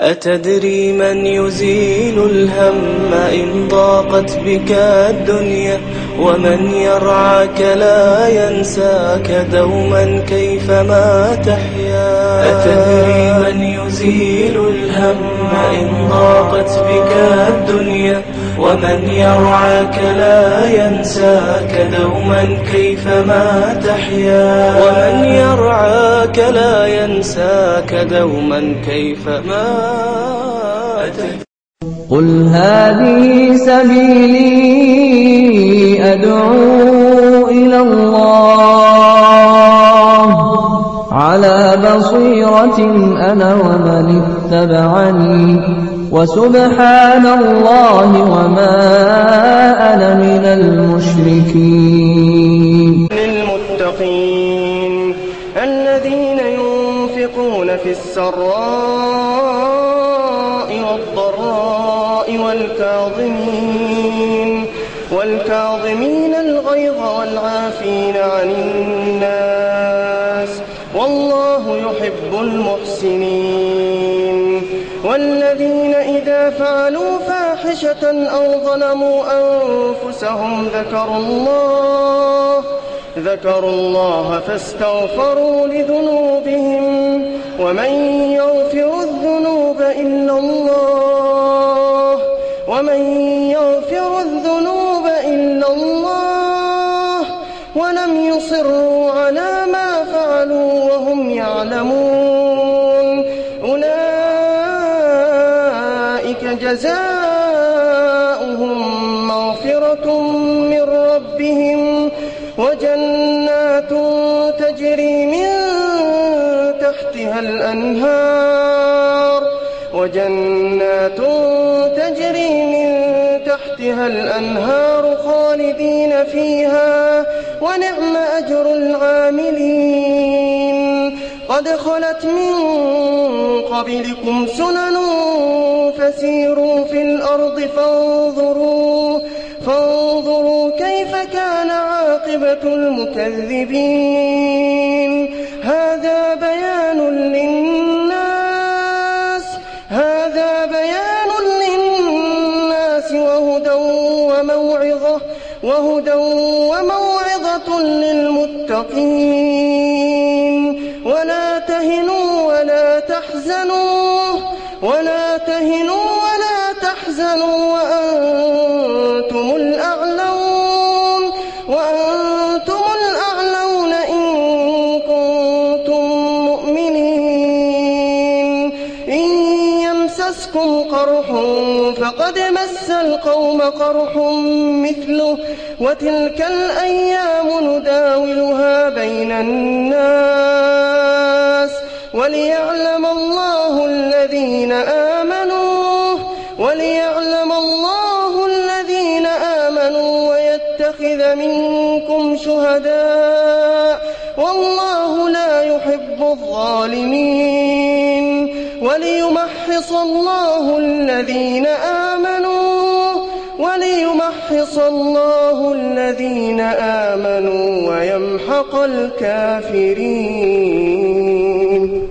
أتدري من يزيل الهم إن ضاقت بك الدنيا ومن يرعاك لا ينساك دوما كيفما تحيا أتدري من يزيل الهم إن ضاقت بك الدنيا ومن يرعاك لا ينساك دوما كيفما تحيا ومن يرعاك لا ينساك دوما كيفما تحيا قل هذه سبيلي أدعو إلى الله على بصيرة أنا ومن اتبعني وسبحان الله وما أنا من المشركين للمتقين الذين ينفقون في السراء والضراء والكاظمين والكاظمين الغيظ والعافين عن الناس والله يحب المحسنين والذين إذا فعلوا فاحشة أو ظلموا أنفسهم ذكروا الله ذكروا الله فاستغفروا لذنوبهم ومن يغفر الذنوب إلا الله ومن يغفر الذنوب إلا الله ولم يصروا على ما فعلوا وهم يعلمون أولئك جزاؤهم مغفرة من ربهم وجنات تجري من تحتها الأنهار وجنات تجري من تحتها الأنهار خالدين فيها ونعم أجر العاملين قد خلت من قبلكم سنن فسيروا في الأرض فانظروا فانظروا كيف كان عاقبة المكذبين هذا بيان للناس هذا بيان للناس وهدى وموعظة وهدى وموعظة للمتقين ولا تهنوا ولا تحزنوا ولا تهنوا ولا تحزنوا وأنتم الأعلون وأنتم الأعلون إن كنتم مؤمنين إن يمسسكم قرح فقد مس القوم قرح مثله وتلك الأيام نداولها بين الناس وليعلم الله الذين آمنوا وليعلم الله الذين آمنوا ويتخذ منكم شهداء والله لا يحب الظالمين وليمحص الله الذين آمنوا وليمحص الله الذين آمنوا ويمحق الكافرين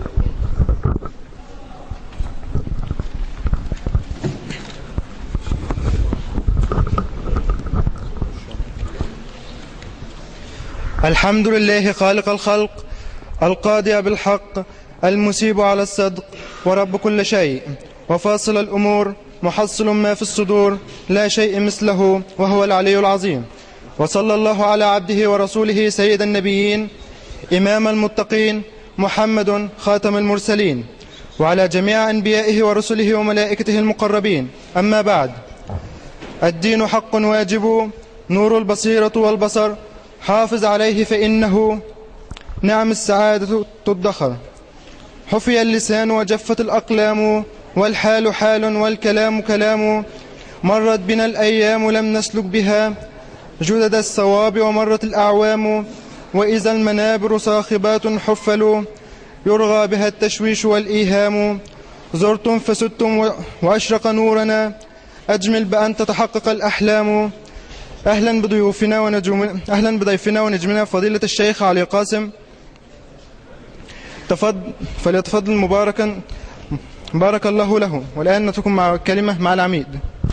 الحمد لله خالق الخلق القاضي بالحق المسيب على الصدق ورب كل شيء وفاصل الأمور محصل ما في الصدور لا شيء مثله وهو العلي العظيم وصلى الله على عبده ورسوله سيد النبيين إمام المتقين محمد خاتم المرسلين وعلى جميع أنبيائه ورسله وملائكته المقربين أما بعد الدين حق واجب نور البصيرة والبصر حافظ عليه فإنه نعم السعادة تدخر حفي اللسان وجفت الأقلام والحال حال والكلام كلام مرت بنا الأيام لم نسلك بها جدد الصواب ومرت الأعوام وإذا المنابر صاخبات حفل يرغى بها التشويش والإيهام زرتم فسدتم وأشرق نورنا أجمل بأن تتحقق الأحلام أهلا بضيوفنا ونجوم أهلا بضيفنا ونجمنا فضيلة الشيخ علي قاسم تفضل فليتفضل مباركا بارك الله له والآن نترككم مع كلمة مع العميد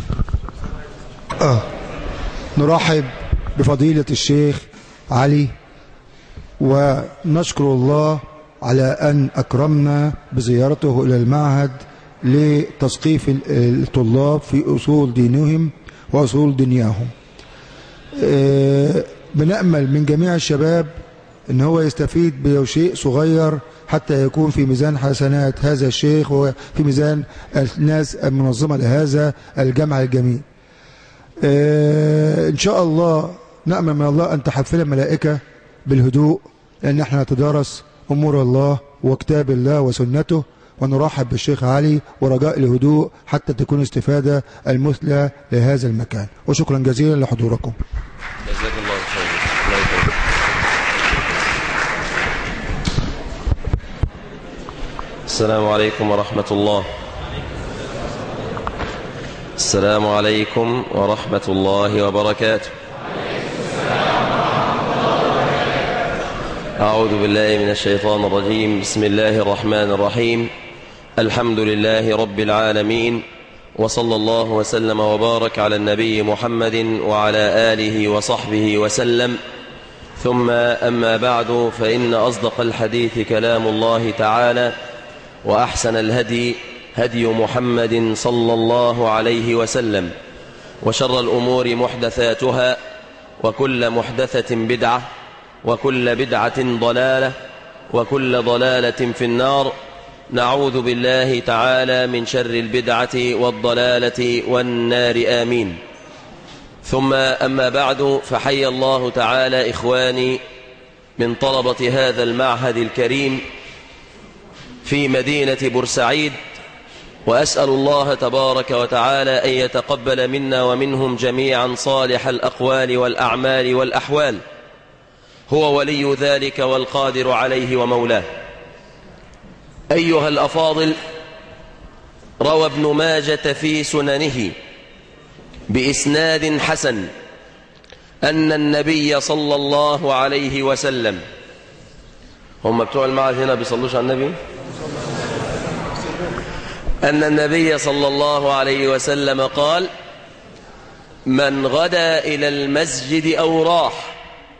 آه. نرحب بفضيلة الشيخ علي ونشكر الله على أن أكرمنا بزيارته إلى المعهد لتثقيف ال- الطلاب في أصول دينهم وأصول دنياهم آه، بنأمل من جميع الشباب ان هو يستفيد بشيء صغير حتى يكون في ميزان حسنات هذا الشيخ وفي ميزان الناس المنظمة لهذا الجمع الجميل آه، ان شاء الله نأمل من الله ان تحفل الملائكة بالهدوء لان احنا نتدارس امور الله وكتاب الله وسنته ونرحب بالشيخ علي ورجاء الهدوء حتى تكون استفادة المثلى لهذا المكان وشكرا جزيلا لحضوركم جزاك الله خيرا الله يكرمك. السلام عليكم ورحمة الله السلام عليكم ورحمة الله وبركاته أعوذ بالله من الشيطان الرجيم بسم الله الرحمن الرحيم الحمد لله رب العالمين وصلى الله وسلم وبارك على النبي محمد وعلى آله وصحبه وسلم ثم أما بعد فإن أصدق الحديث كلام الله تعالى وأحسن الهدي هدي محمد صلى الله عليه وسلم وشر الأمور محدثاتها وكل محدثة بدعة وكل بدعة ضلالة وكل ضلالة في النار نعوذ بالله تعالى من شر البدعة والضلالة والنار آمين ثم أما بعد فحي الله تعالى إخواني من طلبة هذا المعهد الكريم في مدينة بورسعيد وأسأل الله تبارك وتعالى أن يتقبل منا ومنهم جميعا صالح الأقوال والأعمال والأحوال هو ولي ذلك والقادر عليه ومولاه أيها الأفاضل روى ابن ماجة في سننه بإسناد حسن أن النبي صلى الله عليه وسلم هم بتوع المعهد هنا بيصلوش على النبي أن النبي صلى الله عليه وسلم قال من غدا إلى المسجد أو راح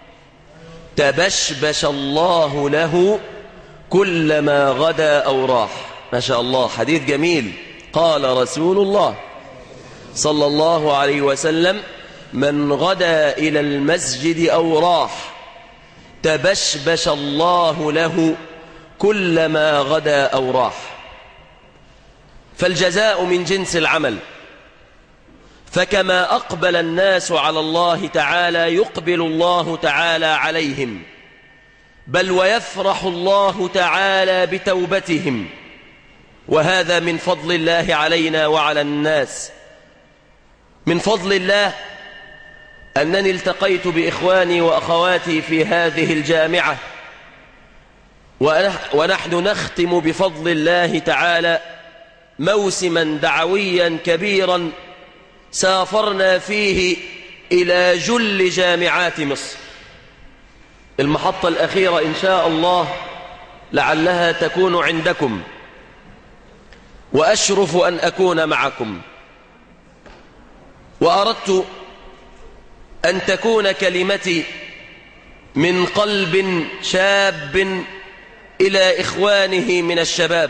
تبشبش الله له كلما غدا أو راح ما شاء الله حديث جميل قال رسول الله صلى الله عليه وسلم من غدا إلى المسجد أو راح تبشبش الله له كلما غدا أو راح فالجزاء من جنس العمل فكما أقبل الناس على الله تعالى يقبل الله تعالى عليهم بل ويفرح الله تعالى بتوبتهم وهذا من فضل الله علينا وعلى الناس من فضل الله أنني التقيت بإخواني وأخواتي في هذه الجامعة ونحن نختم بفضل الله تعالى موسما دعويا كبيرا سافرنا فيه إلى جل جامعات مصر المحطة الأخيرة إن شاء الله لعلها تكون عندكم وأشرف أن أكون معكم وأردت أن تكون كلمتي من قلب شاب إلى إخوانه من الشباب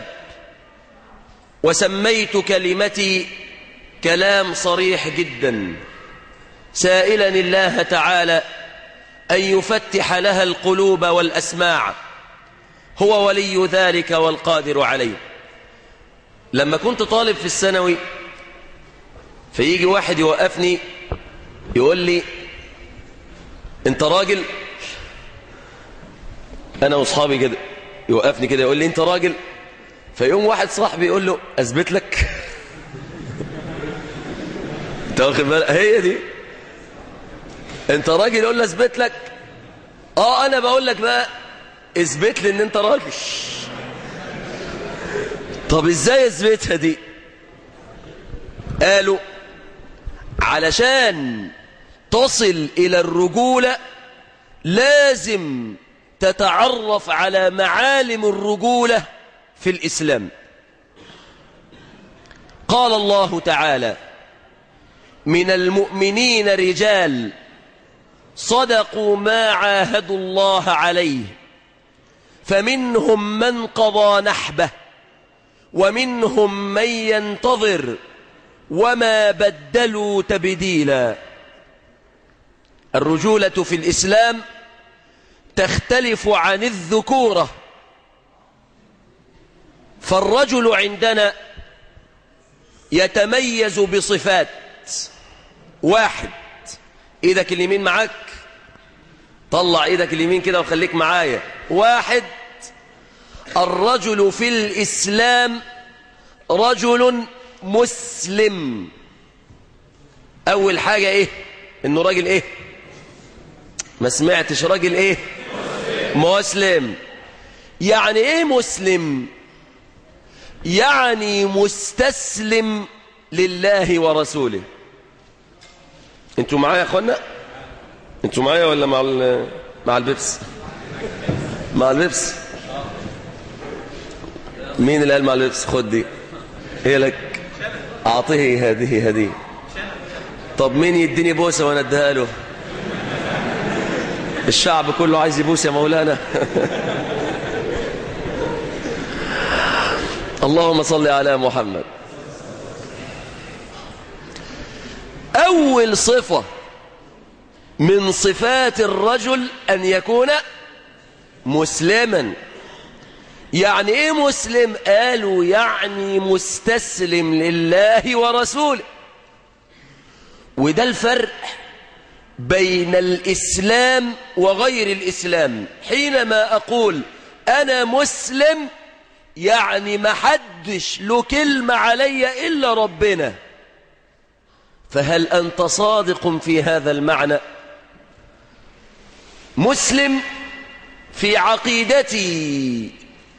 وسميت كلمتي كلام صريح جدا سائلا الله تعالى أن يفتح لها القلوب والأسماع هو ولي ذلك والقادر عليه لما كنت طالب في الثانوي فيجي واحد يوقفني يقول لي انت راجل انا واصحابي كده يوقفني كده يقول لي انت راجل فيقوم واحد صاحبي يقول له اثبت لك انت واخد بالك هي دي انت راجل يقول له اثبت لك اه انا بقول لك بقى اثبت لي ان انت راجل طب ازاي اثبتها دي قالوا علشان تصل الى الرجولة لازم تتعرف على معالم الرجولة في الإسلام قال الله تعالى من المؤمنين رجال صدقوا ما عاهدوا الله عليه فمنهم من قضى نحبه ومنهم من ينتظر وما بدلوا تبديلا الرجولة في الإسلام تختلف عن الذكورة فالرجل عندنا يتميز بصفات واحد ايدك اليمين معاك طلع ايدك اليمين كده وخليك معايا واحد الرجل في الإسلام رجل مسلم أول حاجة إيه إنه راجل إيه ما سمعتش راجل إيه مسلم يعني إيه مسلم يعني مستسلم لله ورسوله انتوا معايا يا اخوانا انتوا معايا ولا مع مع البيبس مع البيبس مين اللي قال مع البيبس خد دي هي لك اعطيه هذه هذه طب مين يديني بوسه وانا اديها له الشعب كله عايز يبوس يا مولانا اللهم صل على محمد أول صفة من صفات الرجل أن يكون مسلما يعني إيه مسلم قالوا يعني مستسلم لله ورسوله وده الفرق بين الإسلام وغير الإسلام حينما أقول أنا مسلم يعني ما حدش له كلمة علي إلا ربنا فهل أنت صادق في هذا المعنى مسلم في عقيدتي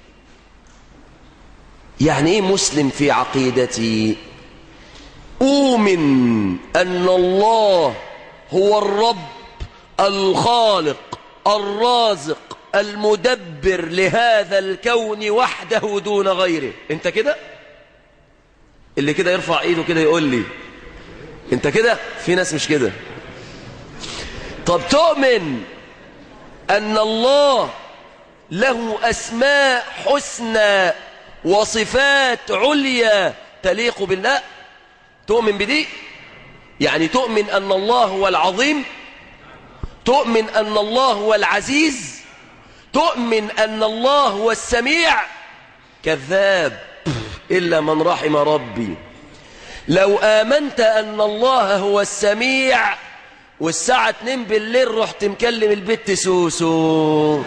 يعني ايه مسلم في عقيدتي أؤمن أن الله هو الرب الخالق الرازق المدبر لهذا الكون وحده دون غيره انت كده اللي كده يرفع ايده كده يقول لي انت كده في ناس مش كده طب تؤمن ان الله له اسماء حسنى وصفات عليا تليق بالله تؤمن بدي يعني تؤمن ان الله هو العظيم تؤمن ان الله هو العزيز تؤمن ان الله هو السميع كذاب الا من رحم ربي لو آمنت أن الله هو السميع والساعة 2 بالليل رحت مكلم البت سوسو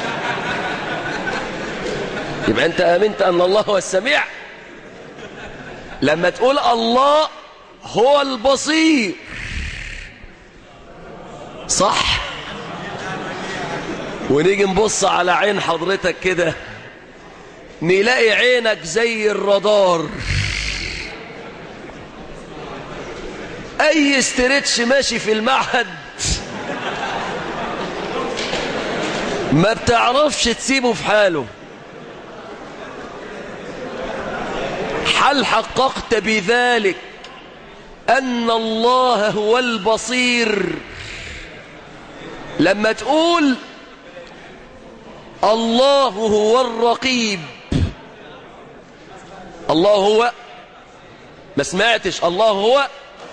يبقى أنت آمنت أن الله هو السميع لما تقول الله هو البصير صح ونيجي نبص على عين حضرتك كده نلاقي عينك زي الرادار اي استرتش ماشي في المعهد ما بتعرفش تسيبه في حاله هل حققت بذلك ان الله هو البصير لما تقول الله هو الرقيب الله هو ما سمعتش الله هو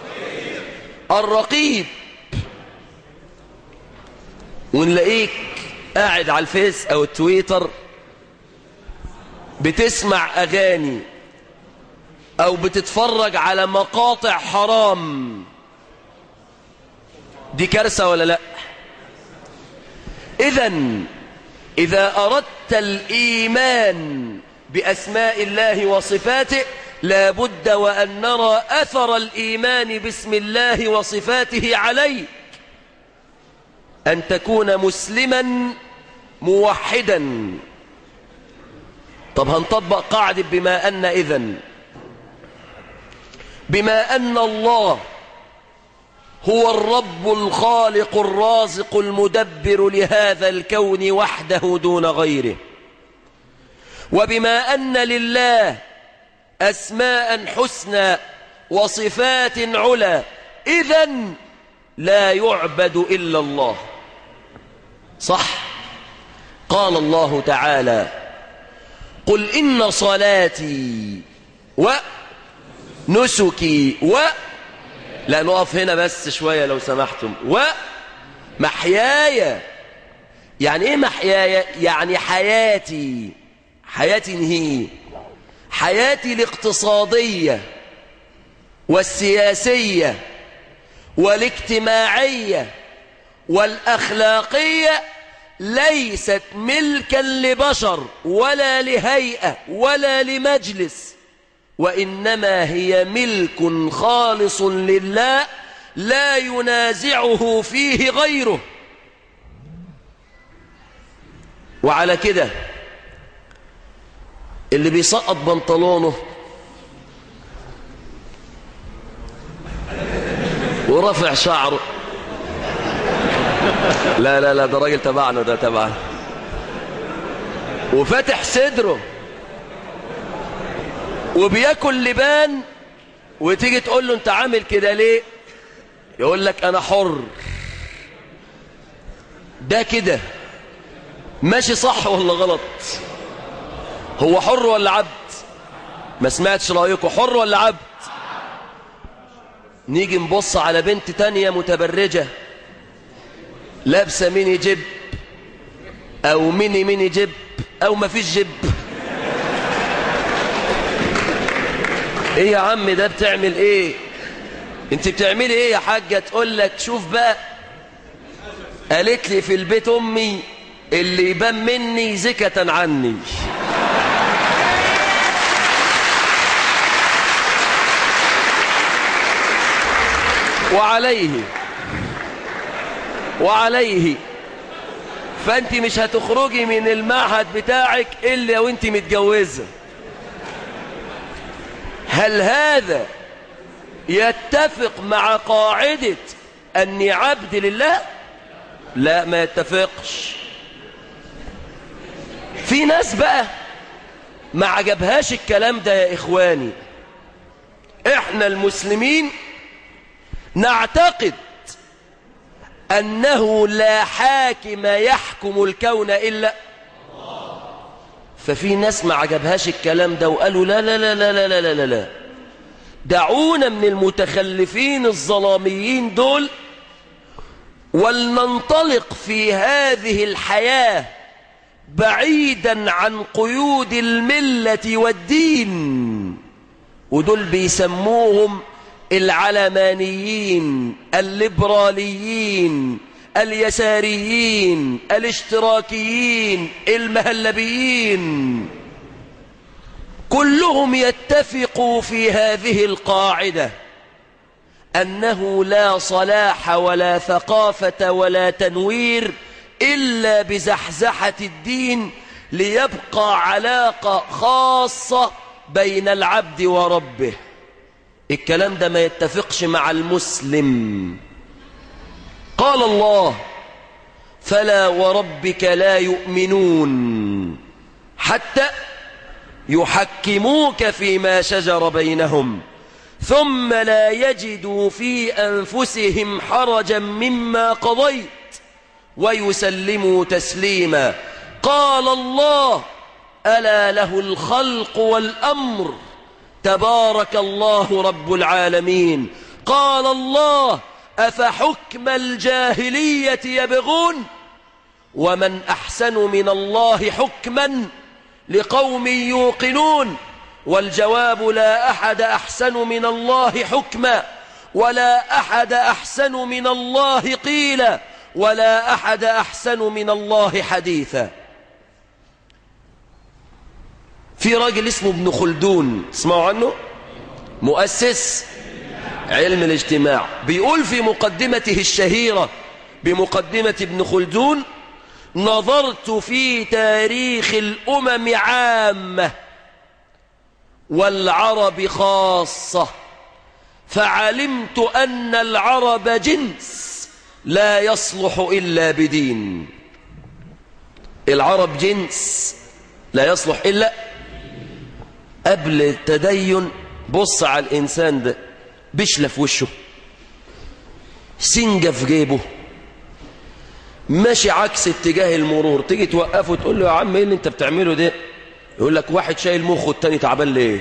الرقيب ونلاقيك قاعد على الفيس او التويتر بتسمع اغاني او بتتفرج على مقاطع حرام دي كارثة ولا لا اذا اذا اردت الايمان باسماء الله وصفاته لا بد وأن نرى أثر الإيمان باسم الله وصفاته عليك أن تكون مسلما موحدا طب هنطبق قاعدة بما أن إذن بما أن الله هو الرب الخالق الرازق المدبر لهذا الكون وحده دون غيره وبما أن لله أسماء حسنى وصفات علا إذا لا يعبد إلا الله صح قال الله تعالى قل إن صلاتي ونسكي و لا نقف هنا بس شوية لو سمحتم ومحياي يعني ايه محياي يعني حياتي حياتي هي حياتي الاقتصادية والسياسية والاجتماعية والأخلاقية ليست ملكا لبشر ولا لهيئة ولا لمجلس وإنما هي ملك خالص لله لا ينازعه فيه غيره وعلى كده اللي بيسقط بنطلونه ورفع شعره لا لا لا ده راجل تبعنا ده تبعنا وفتح صدره وبياكل لبان وتيجي تقول له انت عامل كده ليه يقول لك انا حر ده كده ماشي صح ولا غلط هو حر ولا عبد ما سمعتش رايكم حر ولا عبد نيجي نبص على بنت تانية متبرجة لابسة ميني جيب او ميني ميني جيب او ما فيش جيب ايه يا عم ده بتعمل ايه انت بتعملي ايه يا حاجة تقول لك شوف بقى قالت لي في البيت امي اللي يبان مني زكة عني وعليه وعليه فانت مش هتخرجي من المعهد بتاعك الا وانت متجوزه هل هذا يتفق مع قاعدة أني عبد لله لا ما يتفقش في ناس بقى ما عجبهاش الكلام ده يا إخواني إحنا المسلمين نعتقد أنه لا حاكم يحكم الكون إلا ففي ناس ما عجبهاش الكلام ده وقالوا لا لا لا لا لا لا لا لا دعونا من المتخلفين الظلاميين دول ولننطلق في هذه الحياة بعيدا عن قيود الملة والدين ودول بيسموهم العلمانيين الليبراليين اليساريين الاشتراكيين المهلبيين كلهم يتفقوا في هذه القاعدة أنه لا صلاح ولا ثقافة ولا تنوير إلا بزحزحة الدين ليبقى علاقة خاصة بين العبد وربه الكلام ده ما يتفقش مع المسلم قال الله فلا وربك لا يؤمنون حتى يحكموك فيما شجر بينهم ثم لا يجدوا في أنفسهم حرجا مما قضيت ويسلموا تسليما قال الله ألا له الخلق والأمر تبارك الله رب العالمين قال الله أفحكم الجاهلية يبغون ومن أحسن من الله حكما لقوم يوقنون والجواب لا أحد أحسن من الله حكما ولا أحد أحسن من الله قيلا ولا أحد أحسن من الله حديثا في راجل اسمه ابن خلدون اسمعوا عنه مؤسس علم الاجتماع بيقول في مقدمته الشهيرة بمقدمة ابن خلدون نظرت في تاريخ الأمم عامة والعرب خاصة فعلمت أن العرب جنس لا يصلح إلا بدين العرب جنس لا يصلح إلا قبل التدين بص على الإنسان ده بشلة في وشه سنجة في جيبه ماشي عكس اتجاه المرور تيجي توقفه تقول له يا عم ايه اللي انت بتعمله ده يقول لك واحد شايل مخه التاني تعبان ليه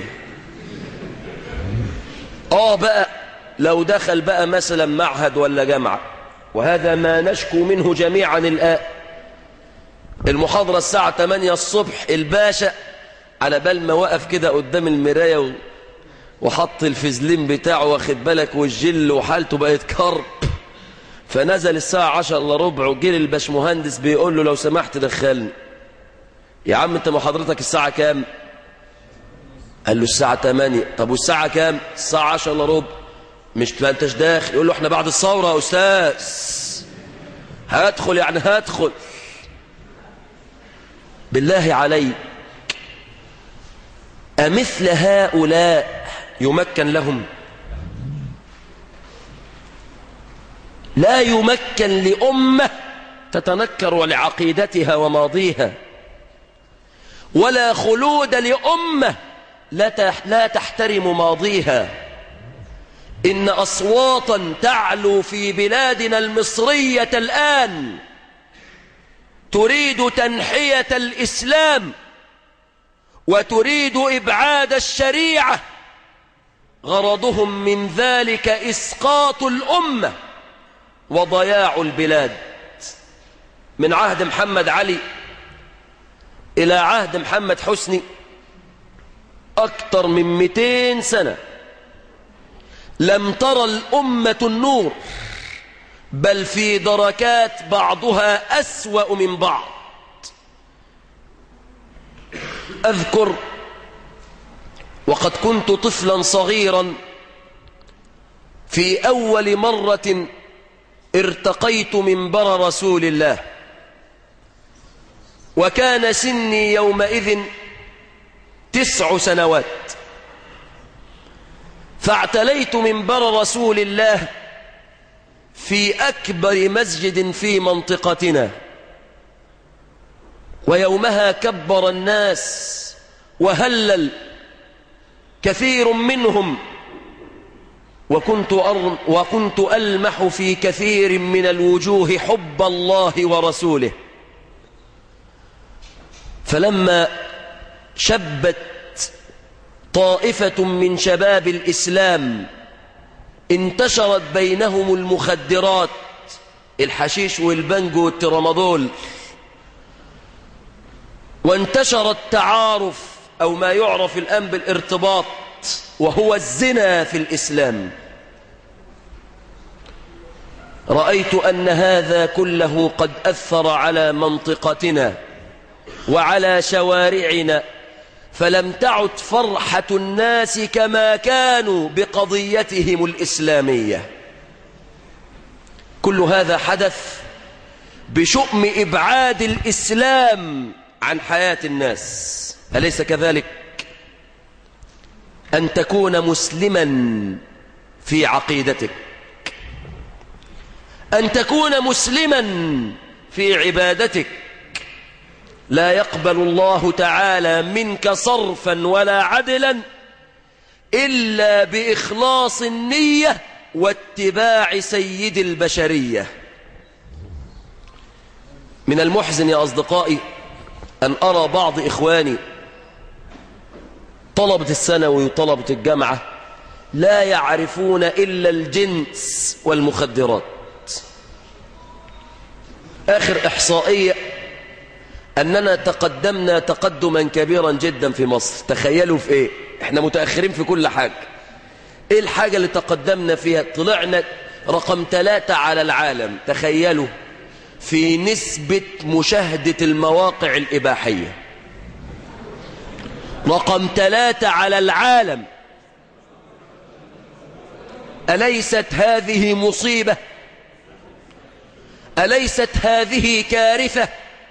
اه بقى لو دخل بقى مثلا معهد ولا جامعة وهذا ما نشكو منه جميعا الآن المحاضرة الساعة 8 الصبح الباشا على بال ما وقف كده قدام المراية و... وحط الفزلين بتاعه واخد بالك والجل وحالته بقت كرب فنزل الساعة 10 الا ربع وجه الباشمهندس بيقول له لو سمحت دخلني يا عم انت محاضرتك الساعة كام قال له الساعة 8 طب والساعة كام الساعة 10 الا ربع مش ما انتش داخل يقول له احنا بعد الثورة يا استاذ هدخل يعني هدخل بالله عليك أمثل هؤلاء يمكن لهم لا يمكن لأمة تتنكر لعقيدتها وماضيها ولا خلود لأمة لا تحترم ماضيها إن أصواتا تعلو في بلادنا المصرية الآن تريد تنحية الإسلام وتريد إبعاد الشريعة غرضهم من ذلك إسقاط الأمة وضياع البلاد من عهد محمد علي إلى عهد محمد حسني أكثر من 200 سنة لم ترى الأمة النور بل في دركات بعضها أسوأ من بعض أذكر وقد كنت طفلا صغيرا في أول مرة ارتقيت منبر رسول الله وكان سني يومئذ تسع سنوات فاعتليت منبر رسول الله في أكبر مسجد في منطقتنا ويومها كبر الناس وهلل كثير منهم وكنت, أر... وكنت ألمح في كثير من الوجوه حب الله ورسوله فلما شبت طائفة من شباب الإسلام انتشرت بينهم المخدرات الحشيش والبنجو والترامادول وانتشر التعارف أو ما يعرف الآن بالارتباط وهو الزنا في الإسلام رأيت أن هذا كله قد أثر على منطقتنا وعلى شوارعنا فلم تعد فرحة الناس كما كانوا بقضيتهم الإسلامية كل هذا حدث بشؤم إبعاد الإسلام عن حياة الناس أليس كذلك أن تكون مسلما في عقيدتك أن تكون مسلما في عبادتك لا يقبل الله تعالى منك صرفا ولا عدلا إلا بإخلاص النية واتباع سيد البشرية من المحزن يا أصدقائي أن أرى بعض إخواني طلبة الثانوي وطلبة الجامعة لا يعرفون إلا الجنس والمخدرات آخر إحصائية أننا تقدمنا تقدما كبيرا جدا في مصر تخيلوا في إيه إحنا متأخرين في كل حاجة إيه الحاجة اللي تقدمنا فيها طلعنا رقم ثلاثة على العالم تخيلوا في نسبة مشاهدة المواقع الإباحية رقم ثلاثة على العالم أليست هذه مصيبة أليست هذه كارثة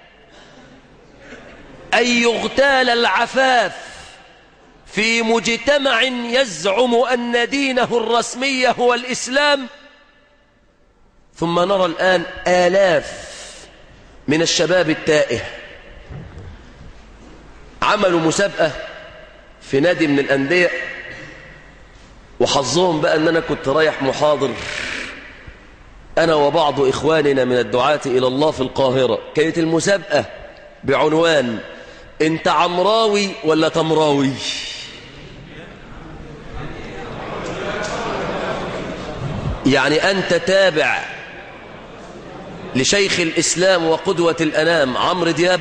أن يغتال العفاف في مجتمع يزعم أن دينه الرسمي هو الإسلام ثم نرى الآن آلاف من الشباب التائه عملوا مسابقة في نادي من الأندية وحظهم بقى أن أنا كنت رايح محاضر أنا وبعض إخواننا من الدعاة إلى الله في القاهرة كانت المسابقة بعنوان أنت عمراوي ولا تمراوي يعني أنت تابع لشيخ الإسلام وقدوة الأنام عمرو دياب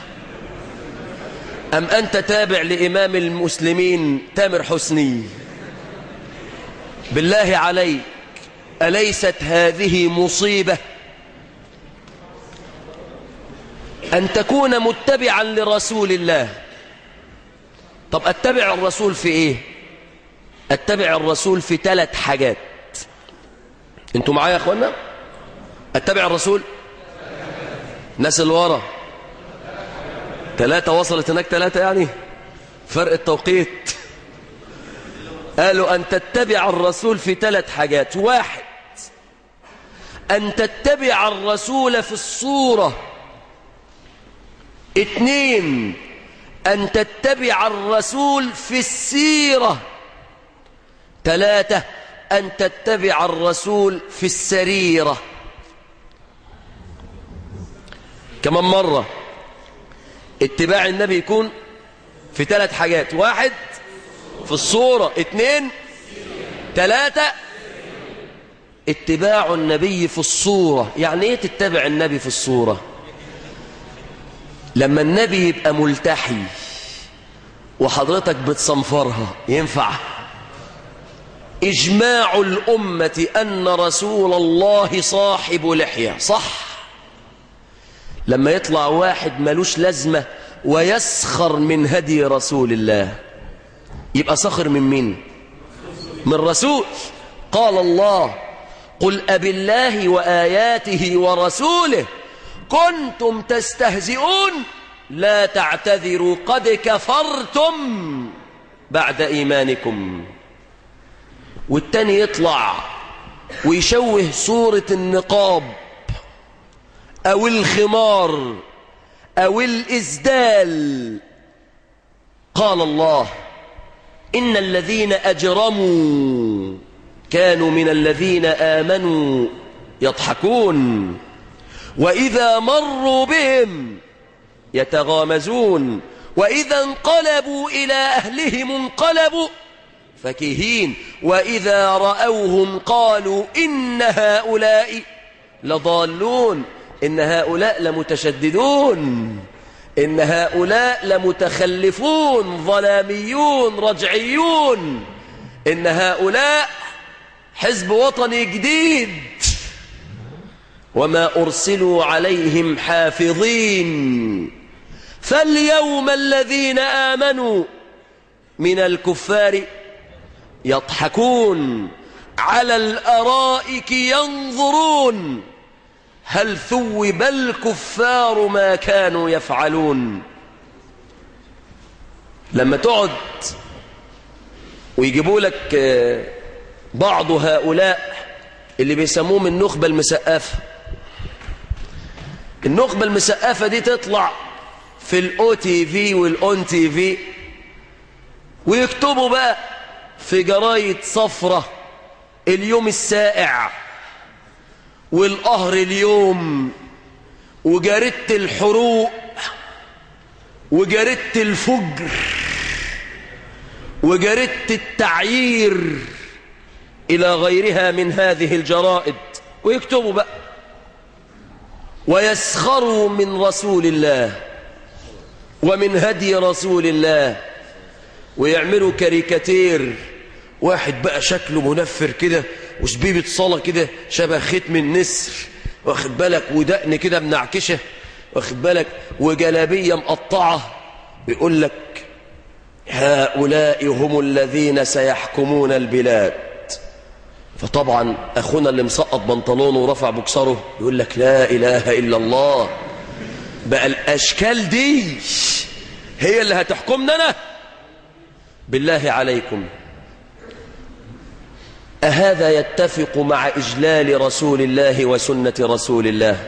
أم أنت تابع لإمام المسلمين تامر حسني بالله عليك أليست هذه مصيبة أن تكون متبعا لرسول الله طب أتبع الرسول في إيه أتبع الرسول في ثلاث حاجات انتوا معايا يا أخوانا أتبع الرسول ناس اللي ورا ثلاثة وصلت هناك ثلاثة يعني فرق التوقيت قالوا أن تتبع الرسول في ثلاث حاجات واحد أن تتبع الرسول في الصورة اثنين أن تتبع الرسول في السيرة ثلاثة أن تتبع الرسول في السريرة كمان مرة اتباع النبي يكون في ثلاث حاجات واحد في الصورة اثنين ثلاثة اتباع النبي في الصورة يعني ايه تتبع النبي في الصورة لما النبي يبقى ملتحي وحضرتك بتصنفرها ينفع إجماع الأمة أن رسول الله صاحب لحية صح لما يطلع واحد ملوش لازمة ويسخر من هدي رسول الله يبقى سخر من مين من رسول قال الله قل أب الله وآياته ورسوله كنتم تستهزئون لا تعتذروا قد كفرتم بعد إيمانكم والتاني يطلع ويشوه صورة النقاب أو الخمار أو الإزدال قال الله إن الذين أجرموا كانوا من الذين آمنوا يضحكون وإذا مروا بهم يتغامزون وإذا انقلبوا إلى أهلهم انقلبوا فكهين وإذا رأوهم قالوا إن هؤلاء لضالون إن هؤلاء لمتشددون إن هؤلاء لمتخلفون ظلاميون رجعيون إن هؤلاء حزب وطني جديد وما أرسلوا عليهم حافظين فاليوم الذين آمنوا من الكفار يضحكون على الأرائك ينظرون هل ثوب الكفار ما كانوا يفعلون لما تقعد ويجيبوا لك بعض هؤلاء اللي بيسموهم النخبة المسقفة النخبة المسقفة دي تطلع في الاو تي في والاون تي في ويكتبوا بقى في جرايد صفرة اليوم السائع والقهر اليوم وجريدة الحروق وجريدة الفجر وجريدة التعيير إلى غيرها من هذه الجرائد ويكتبوا بقى ويسخروا من رسول الله ومن هدي رسول الله ويعملوا كاريكاتير واحد بقى شكله منفر كده وشبيبة صلاة كده شبه ختم النسر واخد بالك ودقن كده منعكشة واخد بالك وجلابية مقطعة بيقول لك هؤلاء هم الذين سيحكمون البلاد فطبعا أخونا اللي مسقط بنطلونه ورفع بكسره يقول لك لا إله إلا الله بقى الأشكال دي هي اللي هتحكمنا أنا بالله عليكم أهذا يتفق مع إجلال رسول الله وسنة رسول الله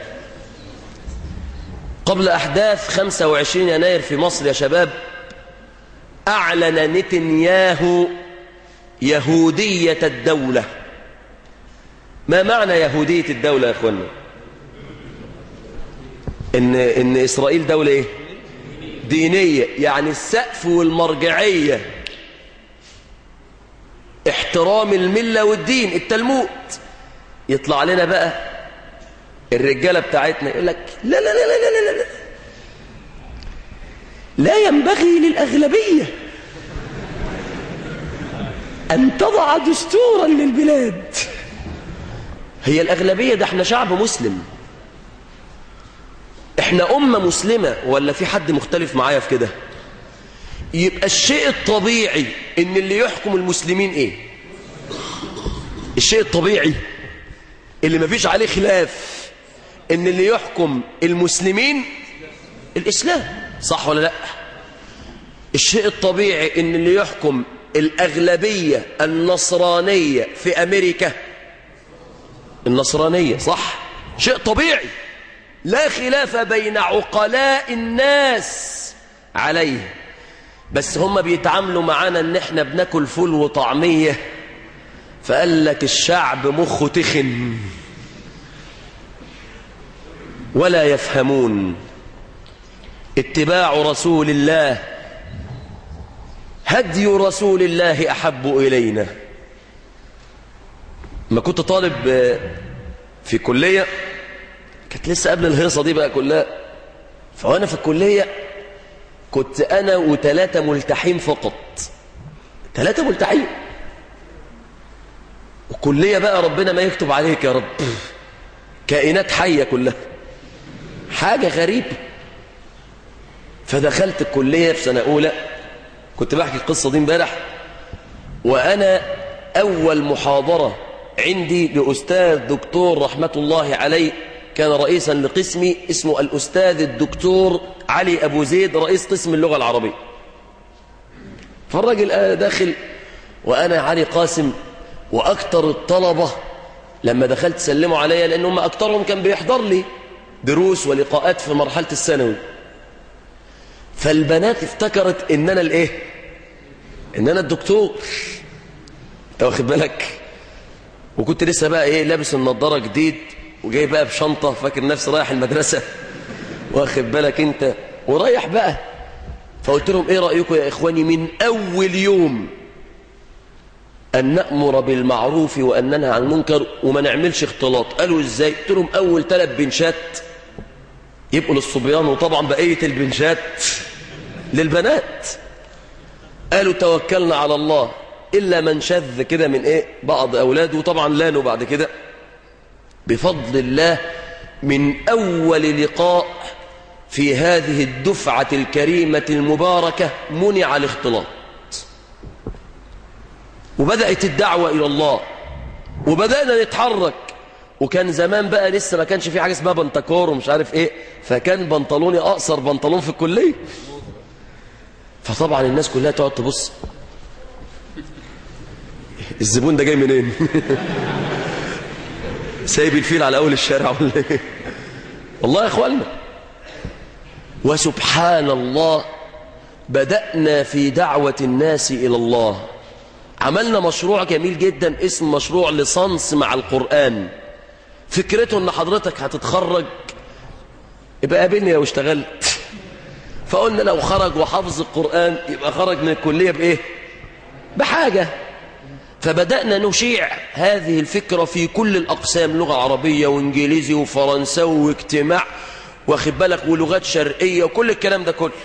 قبل أحداث 25 يناير في مصر يا شباب أعلن نتنياهو يهودية الدولة ما معنى يهودية الدولة يا أخوانا إن, إن إسرائيل دولة إيه دينية يعني السقف والمرجعية احترام الملة والدين التلمود يطلع لنا بقى الرجالة بتاعتنا يقول لك لا لا لا لا لا لا لا لا ينبغي للأغلبية أن تضع دستورا للبلاد هي الأغلبية ده احنا شعب مسلم احنا أمة مسلمة ولا في حد مختلف معايا في كده يبقى الشيء الطبيعي ان اللي يحكم المسلمين ايه الشيء الطبيعي اللي مفيش عليه خلاف ان اللي يحكم المسلمين الاسلام صح ولا لا الشيء الطبيعي ان اللي يحكم الاغلبية النصرانية في امريكا النصرانية صح شيء طبيعي لا خلاف بين عقلاء الناس عليه بس هم بيتعاملوا معانا ان احنا بناكل فول وطعمية فقال لك الشعب مخه تخن ولا يفهمون اتباع رسول الله هدي رسول الله أحب إلينا ما كنت طالب في كلية كانت لسه قبل الهيصة دي بقى كلها فوانا في الكلية كنت أنا وثلاثة ملتحين فقط ثلاثة ملتحين وكلية بقى ربنا ما يكتب عليك يا رب كائنات حية كلها حاجة غريبة فدخلت الكلية في سنة أولى كنت بحكي القصة دي امبارح وأنا أول محاضرة عندي لأستاذ دكتور رحمة الله عليه كان رئيسا لقسمي اسمه الأستاذ الدكتور علي أبو زيد رئيس قسم اللغة العربية فالراجل داخل وأنا علي قاسم وأكتر الطلبة لما دخلت سلموا عليا لأنهم أكترهم كان بيحضر لي دروس ولقاءات في مرحلة الثانوي فالبنات افتكرت ان انا الايه ان انا الدكتور انت واخد بالك وكنت لسه بقى ايه لابس النضاره جديد وجاي بقى بشنطه فاكر نفسي رايح المدرسه واخد بالك انت ورايح بقى فقلت لهم ايه رايكم يا اخواني من اول يوم ان نامر بالمعروف وان ننهى عن المنكر وما نعملش اختلاط قالوا ازاي قلت لهم اول ثلاث بنشات يبقوا للصبيان وطبعا بقيه البنشات للبنات قالوا توكلنا على الله إلا من شذ كده من إيه بعض أولاده وطبعا لانوا بعد كده بفضل الله من أول لقاء في هذه الدفعة الكريمة المباركة منع الاختلاط وبدأت الدعوة إلى الله وبدأنا نتحرك وكان زمان بقى لسه ما كانش في حاجة اسمها بنتكور ومش عارف ايه فكان بنطلوني أقصر بنطلون في الكلية فطبعا الناس كلها تقعد تبص الزبون ده جاي منين سايب الفيل على اول الشارع ولا ايه والله يا اخوانا وسبحان الله بدأنا في دعوة الناس إلى الله عملنا مشروع جميل جدا اسم مشروع لصنص مع القرآن فكرته ان حضرتك هتتخرج يبقى قابلني لو اشتغلت فقلنا لو خرج وحفظ القرآن يبقى خرج من الكلية بإيه بحاجة فبدأنا نشيع هذه الفكرة في كل الأقسام لغة عربية وإنجليزي وفرنساوي واجتماع واخد بالك ولغات شرقية وكل الكلام ده كله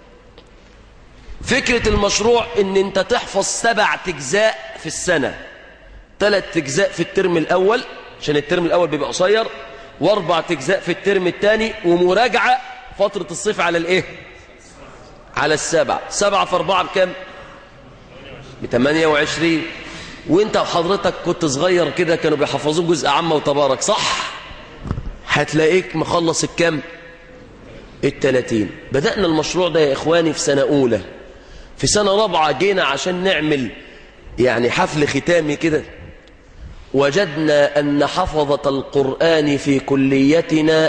فكرة المشروع ان انت تحفظ سبع تجزاء في السنة ثلاث تجزاء في الترم الأول عشان الترم الأول بيبقى قصير واربع تجزاء في الترم الثاني ومراجعة فترة الصيف على الايه على السبع سبعة في أربعة بكم بثمانية وعشرين وانت وحضرتك كنت صغير كده كانوا بيحفظوك جزء عامة وتبارك صح هتلاقيك مخلص الكم التلاتين بدأنا المشروع ده يا إخواني في سنة أولى في سنة رابعة جينا عشان نعمل يعني حفل ختامي كده وجدنا أن حفظة القرآن في كليتنا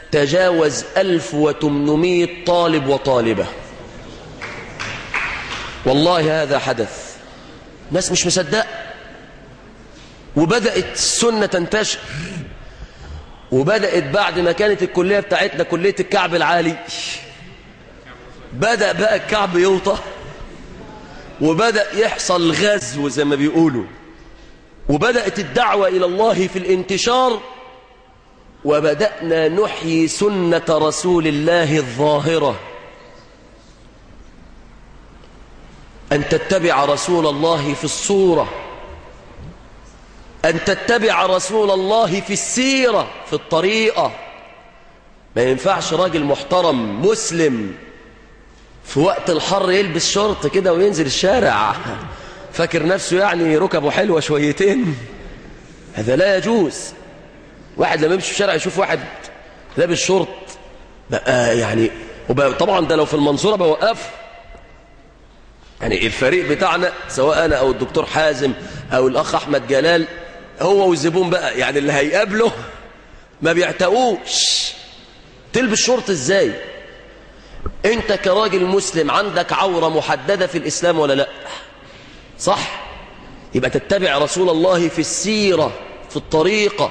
تجاوز 1800 طالب وطالبة والله هذا حدث ناس مش مصدقه وبدأت السنة تنتشر وبدأت بعد ما كانت الكلية بتاعتنا كلية الكعب العالي بدأ بقى الكعب يوطى وبدأ يحصل غزو زي ما بيقولوا وبدأت الدعوة إلى الله في الانتشار وبدأنا نحيي سنة رسول الله الظاهرة أن تتبع رسول الله في الصورة أن تتبع رسول الله في السيرة في الطريقة ما ينفعش راجل محترم مسلم في وقت الحر يلبس شورت كده وينزل الشارع فاكر نفسه يعني ركبه حلوة شويتين هذا لا يجوز واحد لما يمشي في الشارع يشوف واحد لابس شورت بقى يعني وبقى طبعا ده لو في المنصورة بوقفه يعني الفريق بتاعنا سواء أنا أو الدكتور حازم أو الأخ أحمد جلال هو والزبون بقى يعني اللي هيقابله ما بيعتقوش تلبس شورت ازاي انت كراجل مسلم عندك عورة محددة في الإسلام ولا لا صح يبقى تتبع رسول الله في السيرة في الطريقة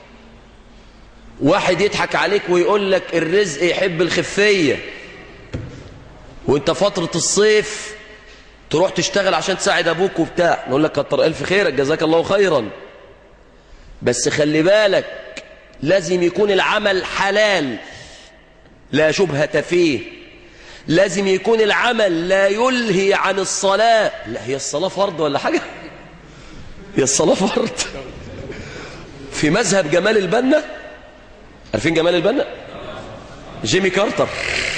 واحد يضحك عليك ويقول لك الرزق يحب الخفية وانت فترة الصيف تروح تشتغل عشان تساعد ابوك وبتاع نقول لك كتر الف خيرك جزاك الله خيرا بس خلي بالك لازم يكون العمل حلال لا شبهة فيه لازم يكون العمل لا يلهي عن الصلاة لا هي الصلاة فرض ولا حاجة هي الصلاة فرض في مذهب جمال البنا عارفين جمال البنا جيمي كارتر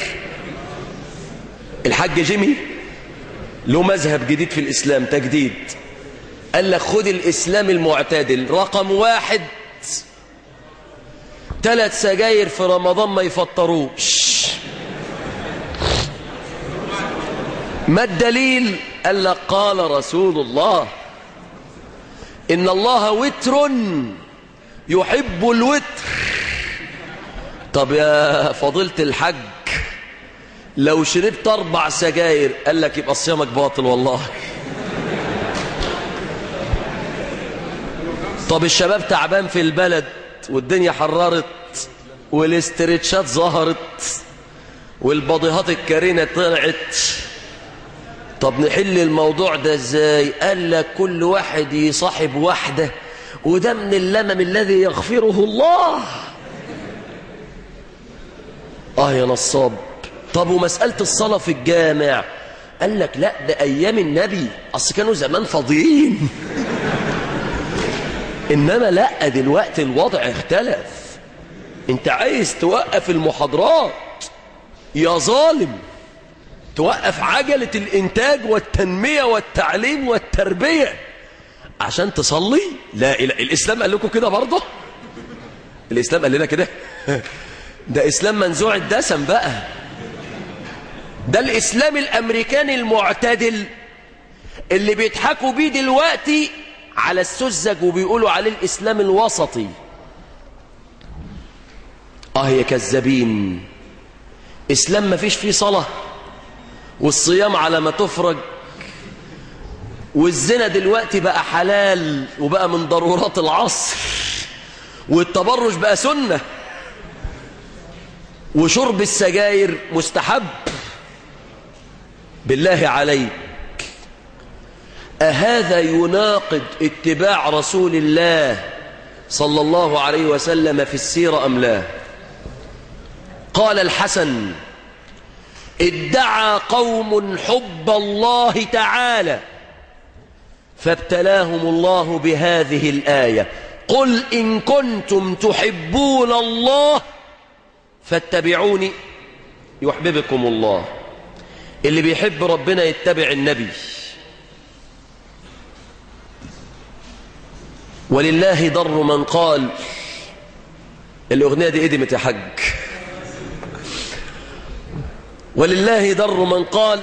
الحاج جيمي له مذهب جديد في الإسلام تجديد قال لك خد الإسلام المعتدل رقم واحد ثلاث سجاير في رمضان ما يفطروش ما الدليل قال لك قال رسول الله إن الله وتر يحب الوتر طب يا فضيلة الحج لو شربت أربع سجاير قال لك يبقى صيامك باطل والله طب الشباب تعبان في البلد والدنيا حررت والاسترتشات ظهرت والبضيهات الكرينة طلعت طب نحل الموضوع ده ازاي قال لك كل واحد يصاحب واحدة وده من اللمم الذي يغفره الله اه يا نصاب طب ومسألة الصلاة في الجامع قال لك لا ده أيام النبي أصل كانوا زمان فاضيين إنما لا دلوقتي الوضع اختلف انت عايز توقف المحاضرات يا ظالم توقف عجلة الإنتاج والتنمية والتعليم والتربية عشان تصلي لا إله الإسلام قال لكم كده برضه الإسلام قال لنا كده ده إسلام منزوع الدسم بقى ده الإسلام الأمريكاني المعتدل اللي بيضحكوا بيه دلوقتي على السذج وبيقولوا عليه الإسلام الوسطي آه يا كذابين إسلام ما فيش فيه صلاة والصيام على ما تفرج والزنا دلوقتي بقى حلال وبقى من ضرورات العصر والتبرج بقى سنة وشرب السجاير مستحب بالله عليك أهذا يناقض اتباع رسول الله صلى الله عليه وسلم في السيرة أم لا قال الحسن ادعى قوم حب الله تعالى فابتلاهم الله بهذه الآية قل إن كنتم تحبون الله فاتبعوني يحببكم الله اللي بيحب ربنا يتبع النبي ولله ضر من قال الأغنية دي قدمت يا حج ولله ضر من قال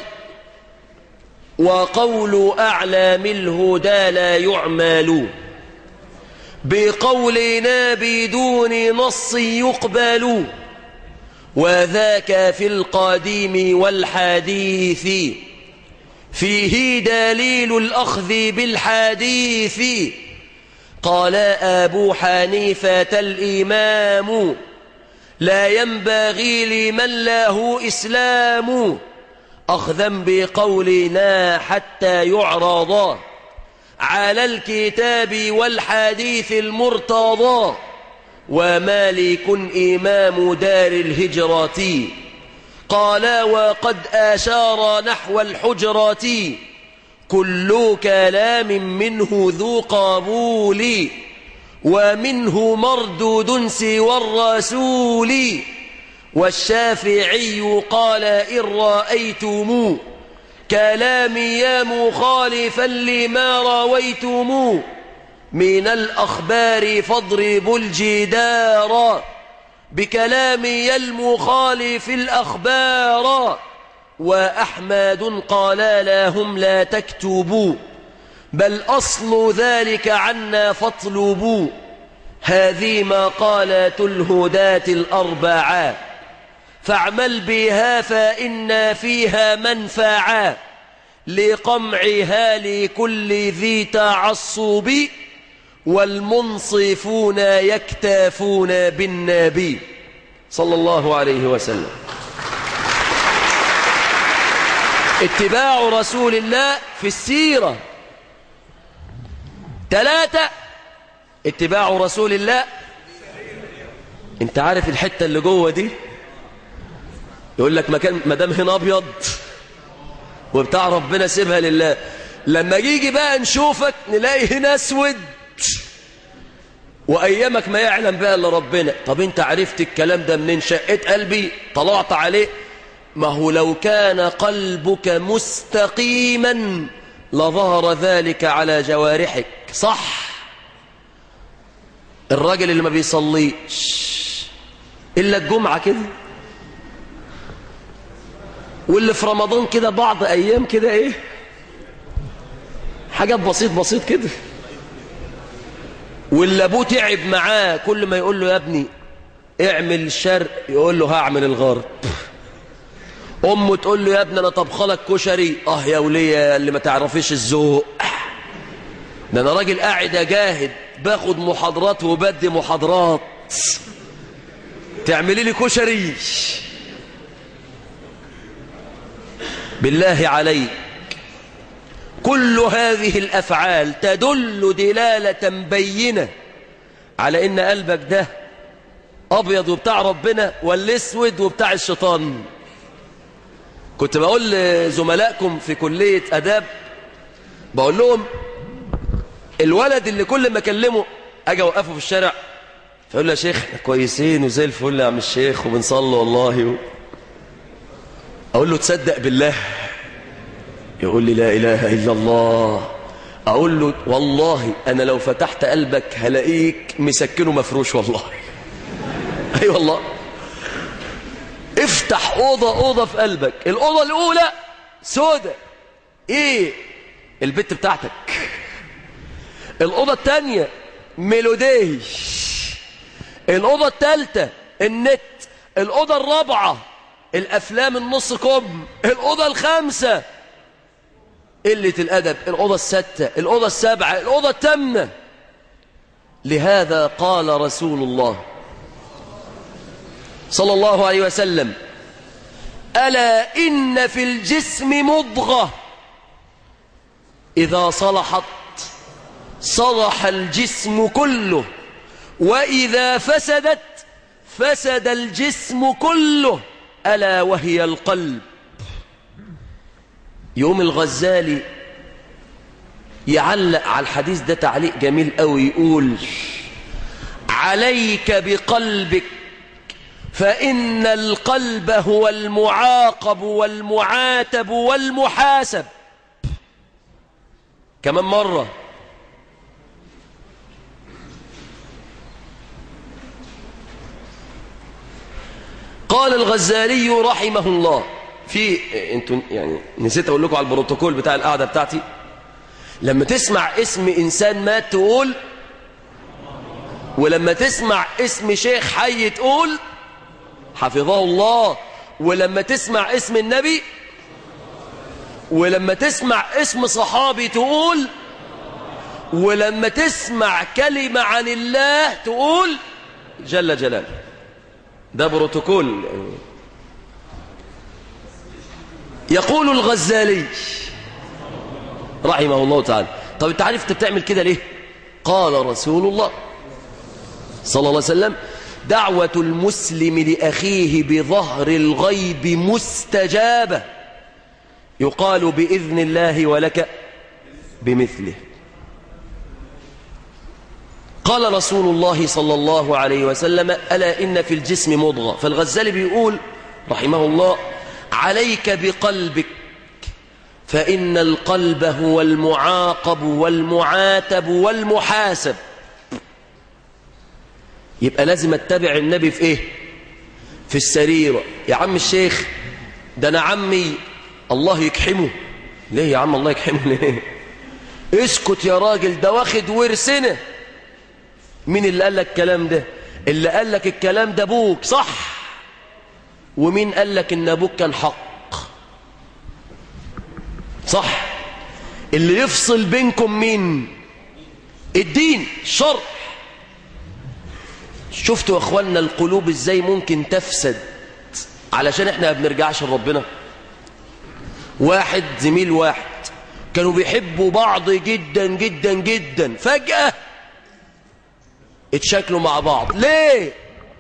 وقول أعلام الهدى لا يعمل بقولنا بدون نص يقبل وذاك في القديم والحديث فيه دليل الأخذ بالحديث قال أبو حنيفة الإمام لا ينبغي لمن له إسلام أخذا بقولنا حتى يعرض على الكتاب والحديث المرتضى ومالك إمام دار الهجرة قال وقد أشار نحو الحجرة كل كلام منه ذو قبول ومنه مردود سوى الرسول والشافعي قال إن رأيتم كلامي مخالفا لما رويتم من الأخبار فاضربوا الجدار بكلامي المخالف الأخبار وأحمد قال لهم لا تكتبوا بل أصل ذلك عنا فاطلبوا هذه مقالة الهداة الأربعة فاعمل بها فإن فيها منفعا لقمعها لكل ذي تعصب والمنصفون يكتافون بالنبي صلى الله عليه وسلم اتباع رسول الله في السيرة ثلاثة اتباع رسول الله انت عارف الحتة اللي جوه دي يقول لك مكان مدام هنا ابيض وبتاع ربنا سيبها لله لما يجي بقى نشوفك نلاقي هنا اسود وايامك ما يعلم بقى الا ربنا طب انت عرفت الكلام ده منين شقيت قلبي طلعت عليه ما هو لو كان قلبك مستقيما لظهر ذلك على جوارحك صح الراجل اللي ما بيصليش إلا الجمعة كده واللي في رمضان كده بعض أيام كده إيه حاجات بسيط بسيط كده واللي أبوه تعب معاه كل ما يقول له يا ابني اعمل الشرق يقول له هعمل الغرب أمه تقول له يا ابني أنا طبخلك كشري آه يا ولية اللي ما تعرفيش الذوق ده أنا راجل قاعد أجاهد باخد محاضرات وبدي محاضرات تعملي لي كشري بالله عليك كل هذه الأفعال تدل دلالة بينة على إن قلبك ده أبيض وبتاع ربنا والأسود وبتاع الشيطان كنت بقول لزملائكم في كلية أداب بقول لهم الولد اللي كل ما أكلمه أجي أوقفه في الشارع فيقول له يا شيخ احنا كويسين وزي الفل يا عم الشيخ وبنصلي والله و... أقول له تصدق بالله يقول لي لا إله إلا الله أقول له والله أنا لو فتحت قلبك هلاقيك مسكنه مفروش والله أي أيوة والله افتح أوضة أوضة في قلبك الأوضة الأولى سودة إيه البت بتاعتك الأوضة الثانية ميلوديه الأوضة الثالثة النت الأوضة الرابعة الأفلام النص كم الأوضة الخامسة قلة الأدب الأوضة الستة الأوضة السابعة الأوضة الثامنة لهذا قال رسول الله صلى الله عليه وسلم ألا إن في الجسم مضغة إذا صلحت صلح الجسم كله وإذا فسدت فسد الجسم كله ألا وهي القلب يوم الغزالي يعلق على الحديث ده تعليق جميل قوي يقول عليك بقلبك فإن القلب هو المعاقب والمعاتب والمحاسب كمان مرة قال الغزالي رحمه الله في انتوا يعني نسيت اقول لكم على البروتوكول بتاع القعده بتاعتي لما تسمع اسم انسان مات تقول ولما تسمع اسم شيخ حي تقول حفظه الله ولما تسمع اسم النبي ولما تسمع اسم صحابي تقول ولما تسمع كلمة عن الله تقول جل جلاله ده بروتوكول يقول الغزالي رحمه الله تعالى طب انت عارف انت بتعمل كده ليه قال رسول الله صلى الله عليه وسلم دعوة المسلم لأخيه بظهر الغيب مستجابة يقال بإذن الله ولك بمثله قال رسول الله صلى الله عليه وسلم ألا إن في الجسم مضغة فالغزالي بيقول رحمه الله عليك بقلبك فإن القلب هو المعاقب والمعاتب والمحاسب يبقى لازم اتبع النبي في ايه في السريرة يا عم الشيخ ده انا عمي الله يكحمه ليه يا عم الله يكحمه ليه اسكت يا راجل ده واخد ورثنا مين اللي قال لك الكلام ده اللي قال لك الكلام ده ابوك صح ومين قال لك ان ابوك كان حق صح اللي يفصل بينكم مين الدين الشرع شفتوا يا اخوانا القلوب ازاي ممكن تفسد علشان احنا ما بنرجعش لربنا واحد زميل واحد كانوا بيحبوا بعض جدا جدا جدا فجأة اتشكلوا مع بعض ليه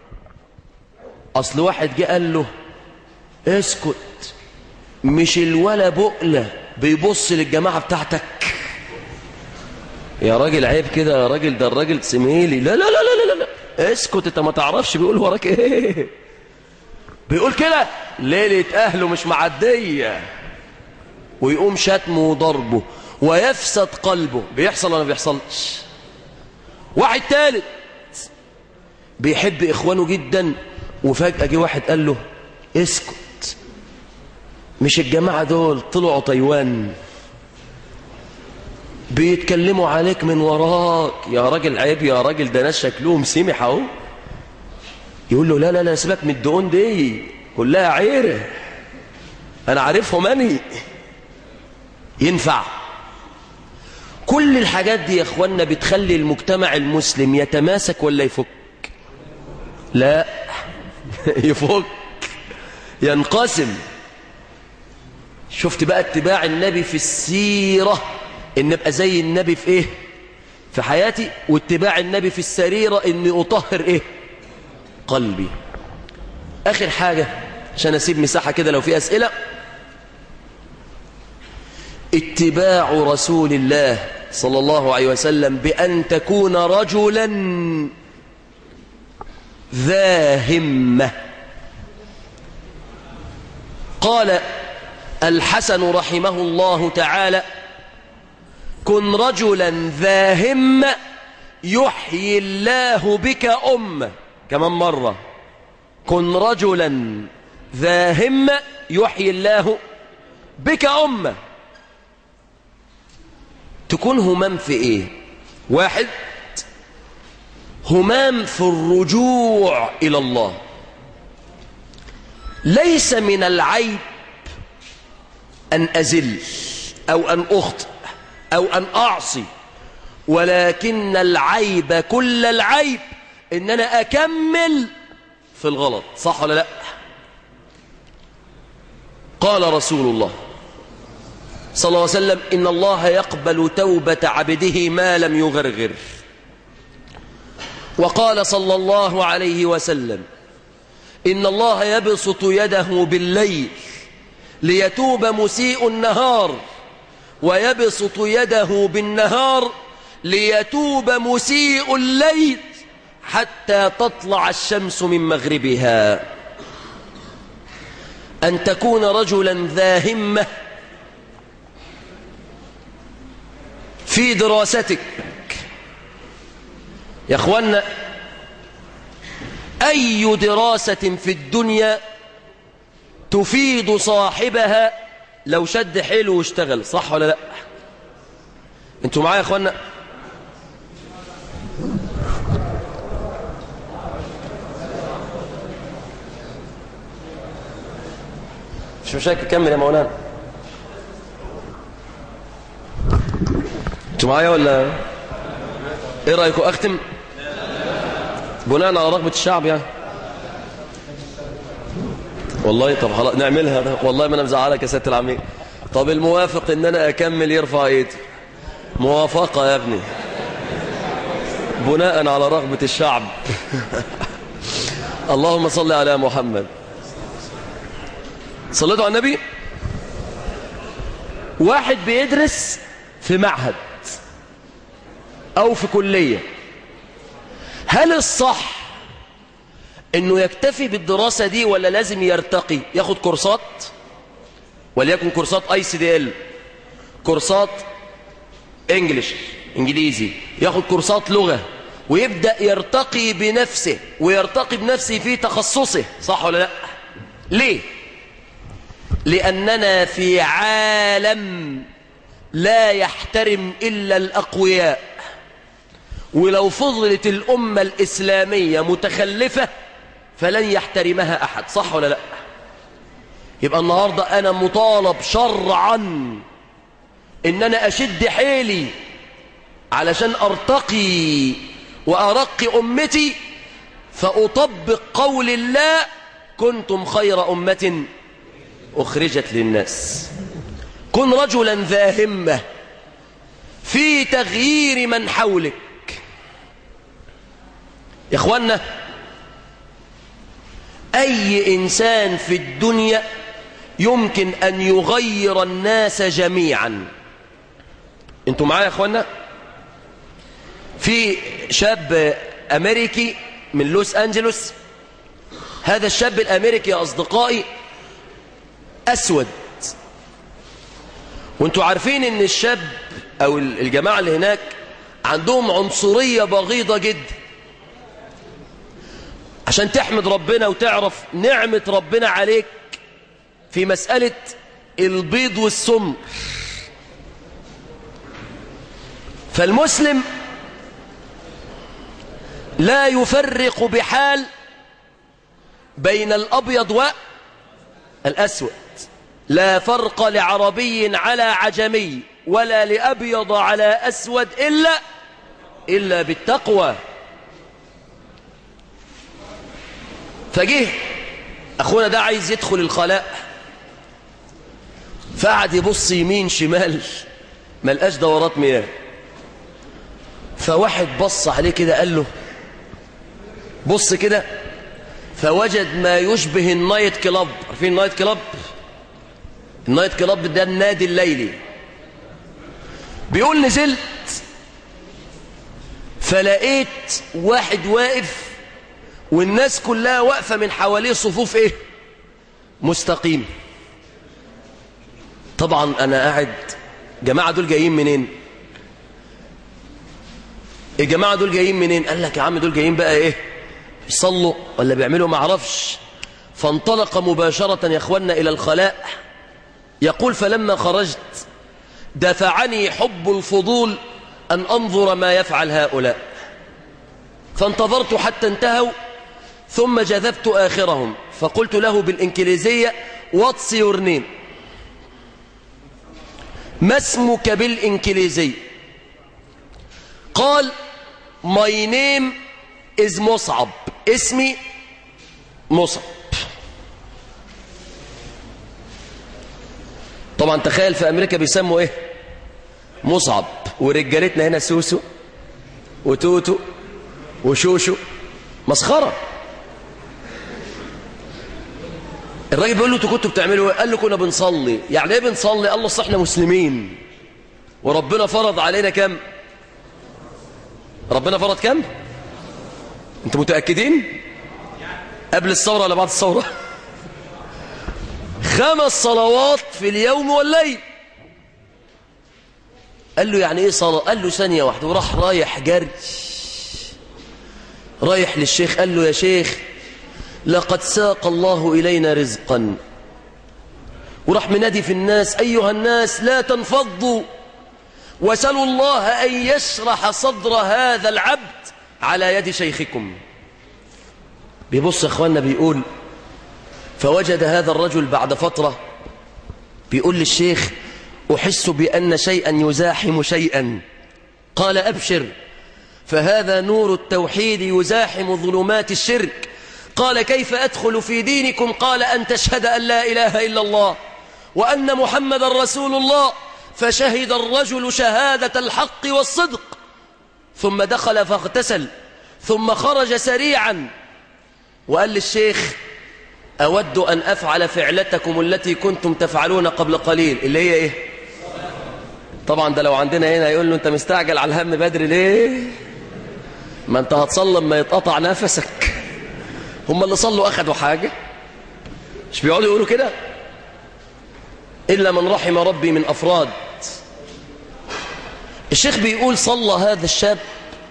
اصل واحد جه قال له اسكت مش الولا بقلة بيبص للجماعة بتاعتك يا راجل عيب كده يا راجل ده الراجل سميلي لا لا لا لا لا, لا. اسكت انت ما تعرفش بيقول وراك ايه بيقول كده ليلة اهله مش معدية ويقوم شتمه وضربه ويفسد قلبه بيحصل ولا ما بيحصلش واحد تالت بيحب اخوانه جدا وفجأة جه واحد قال له اسكت مش الجماعة دول طلعوا تايوان بيتكلموا عليك من وراك يا راجل عيب يا راجل ده ناس شكلهم سمح اهو يقول له لا لا لا سيبك من الدقون دي كلها عيره انا عارفهم اني ينفع كل الحاجات دي يا اخوانا بتخلي المجتمع المسلم يتماسك ولا يفك لا يفك ينقسم شفت بقى اتباع النبي في السيره ان ابقى زي النبي في ايه في حياتي واتباع النبي في السريرة اني اطهر ايه قلبي اخر حاجة عشان اسيب مساحة كده لو في اسئلة اتباع رسول الله صلى الله عليه وسلم بأن تكون رجلا ذا همة قال الحسن رحمه الله تعالى كن رجلا ذا همة يحيي الله بك أمة كمان مرة كن رجلا ذا همة يحيي الله بك أمة تكون همام في ايه واحد همام في الرجوع إلى الله ليس من العيب أن أزل أو أن أخطئ أو أن أعصي ولكن العيب كل العيب إن أنا أكمل في الغلط صح ولا لا قال رسول الله صلى الله عليه وسلم إن الله يقبل توبة عبده ما لم يغرغر وقال صلى الله عليه وسلم إن الله يبسط يده بالليل ليتوب مسيء النهار ويبسط يده بالنهار ليتوب مسيء الليل حتى تطلع الشمس من مغربها أن تكون رجلا ذا همة في دراستك يا أخوانا أي دراسة في الدنيا تفيد صاحبها لو شد حيله واشتغل صح ولا لا انتوا معايا يا أخوانا مش مشاكل كمل يا مولانا انتوا معايا ولا ايه رايكم اختم بناء على رغبه الشعب يعني والله طب خلاص نعملها والله ما انا مزعلك يا سياده العميد طب الموافق ان انا اكمل يرفع ايدي موافقه يا ابني بناء على رغبه الشعب اللهم صل على محمد صليتوا على النبي واحد بيدرس في معهد او في كليه هل الصح انه يكتفي بالدراسة دي ولا لازم يرتقي ياخد كورسات وليكن كورسات اي سي دي ال كورسات انجليش انجليزي ياخد كورسات لغة ويبدأ يرتقي بنفسه ويرتقي بنفسه في تخصصه صح ولا لا ليه لأننا في عالم لا يحترم إلا الأقوياء ولو فضلت الأمة الإسلامية متخلفة فلن يحترمها أحد صح ولا لا يبقى النهاردة أنا مطالب شرعا إن أنا أشد حيلي علشان أرتقي وأرقي أمتي فأطبق قول الله كنتم خير أمة أخرجت للناس كن رجلا ذا همة في تغيير من حولك يا اخوانا اي انسان في الدنيا يمكن ان يغير الناس جميعا انتوا معايا يا اخوانا في شاب امريكي من لوس انجلوس هذا الشاب الامريكي يا اصدقائي اسود وانتوا عارفين ان الشاب او الجماعه اللي هناك عندهم عنصريه بغيضه جدا عشان تحمد ربنا وتعرف نعمة ربنا عليك في مسألة البيض والسم فالمسلم لا يفرق بحال بين الأبيض والأسود لا فرق لعربي على عجمي ولا لأبيض على أسود إلا إلا بالتقوى فجه أخونا ده عايز يدخل الخلاء فقعد يبص يمين شمال ملقاش دورات مياه فواحد بص عليه كده قال له بص كده فوجد ما يشبه النايت كلاب عارفين النايت كلاب النايت كلاب ده النادي الليلي بيقول نزلت فلقيت واحد واقف والناس كلها واقفة من حواليه صفوف ايه مستقيم طبعا انا قاعد جماعة دول جايين منين الجماعة دول جايين منين قال لك يا عم دول جايين بقى ايه يصلوا ولا بيعملوا ما اعرفش فانطلق مباشرة يا اخوانا الى الخلاء يقول فلما خرجت دفعني حب الفضول ان انظر ما يفعل هؤلاء فانتظرت حتى انتهوا ثم جذبت آخرهم فقلت له بالإنكليزية What's your name ما اسمك بالإنكليزية قال My name is مصعب اسمي مصعب طبعا تخيل في أمريكا بيسموا إيه مصعب ورجالتنا هنا سوسو وتوتو وشوشو مسخرة الراجل بيقول له انتوا كنتوا بتعملوا ايه قال له كنا بنصلي يعني ايه بنصلي قال له اصل احنا مسلمين وربنا فرض علينا كم ربنا فرض كم انتوا متاكدين قبل الثوره ولا بعد الثوره خمس صلوات في اليوم والليل قال له يعني ايه صلاه قال له ثانيه واحده وراح رايح جري رايح للشيخ قال له يا شيخ لقد ساق الله إلينا رزقا وراح منادي في الناس أيها الناس لا تنفضوا وسلوا الله أن يشرح صدر هذا العبد على يد شيخكم بيبص يا اخوانا بيقول فوجد هذا الرجل بعد فترة بيقول للشيخ أحس بأن شيئا يزاحم شيئا قال أبشر فهذا نور التوحيد يزاحم ظلمات الشرك قال كيف أدخل في دينكم قال أن تشهد أن لا إله إلا الله وأن محمد رسول الله فشهد الرجل شهادة الحق والصدق ثم دخل فاغتسل ثم خرج سريعا وقال للشيخ أود أن أفعل فعلتكم التي كنتم تفعلون قبل قليل اللي هي إيه طبعا ده لو عندنا هنا يقول له أنت مستعجل على الهم بدري ليه ما أنت هتصلي ما يتقطع نفسك هم اللي صلوا أخذوا حاجة مش بيقعدوا يقولوا كده إلا من رحم ربي من أفراد الشيخ بيقول صلى هذا الشاب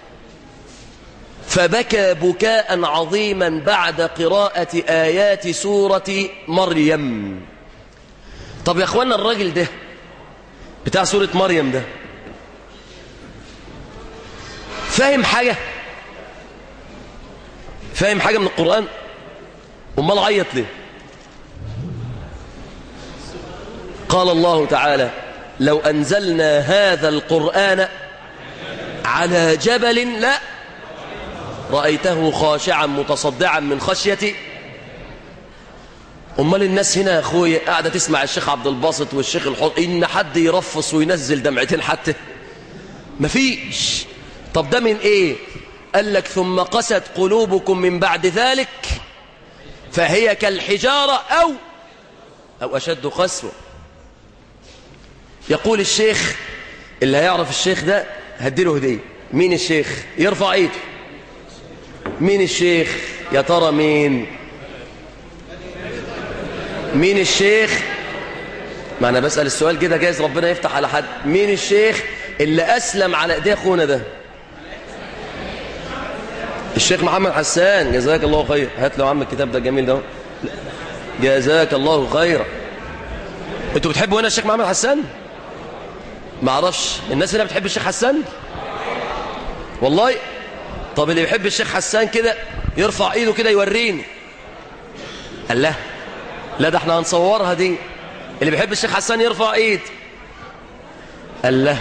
فبكى بكاء عظيما بعد قراءة آيات سورة مريم طب يا أخوانا الراجل ده بتاع سورة مريم ده فاهم حاجة فاهم حاجة من القرآن امال عيط ليه قال الله تعالى لو أنزلنا هذا القرآن على جبل لا رأيته خاشعا متصدعا من خشية أمال الناس هنا يا أخوي قاعدة تسمع الشيخ عبد الباسط والشيخ الحط إن حد يرفص وينزل دمعتين حتى مفيش طب ده من إيه قال لك ثم قست قلوبكم من بعد ذلك فهي كالحجارة أو أو أشد قسوة يقول الشيخ اللي هيعرف الشيخ ده هديله هدية مين الشيخ يرفع ايده مين الشيخ يا ترى مين مين الشيخ ما انا بسأل السؤال كده جايز ربنا يفتح على حد مين الشيخ اللي اسلم على ايديه اخونا ده الشيخ محمد حسان جزاك الله خير هات له يا عم الكتاب ده جميل ده جزاك الله خيرا انتوا بتحبوا هنا الشيخ محمد حسان ما اعرفش الناس هنا بتحب الشيخ حسان والله طب اللي بيحب الشيخ حسان كده يرفع ايده كده يوريني قال لا لا ده احنا هنصورها دي اللي بيحب الشيخ حسان يرفع ايد قال لا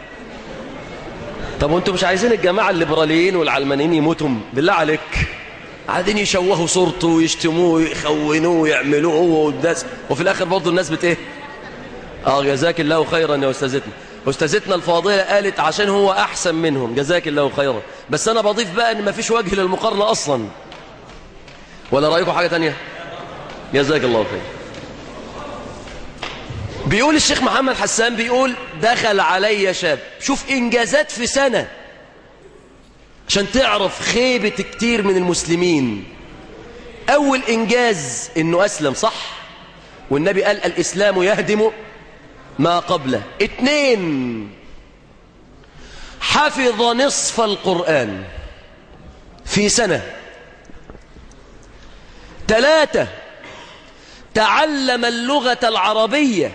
طب وانتوا مش عايزين الجماعة الليبراليين والعلمانيين يموتوا بالله عليك قاعدين يشوهوا صورته ويشتموه ويخونوه ويعملوه هو والناس وفي الاخر برضه الناس بت ايه اه جزاك الله خيرا يا استاذتنا استاذتنا الفاضله قالت عشان هو احسن منهم جزاك الله خيرا بس انا بضيف بقى ان مفيش وجه للمقارنه اصلا ولا رايكم حاجه تانية جزاك الله خير بيقول الشيخ محمد حسان بيقول دخل علي شاب شوف انجازات في سنه عشان تعرف خيبه كتير من المسلمين اول انجاز انه اسلم صح والنبي قال الاسلام يهدم ما قبله اتنين حفظ نصف القرآن في سنة ثلاثة تعلم اللغة العربية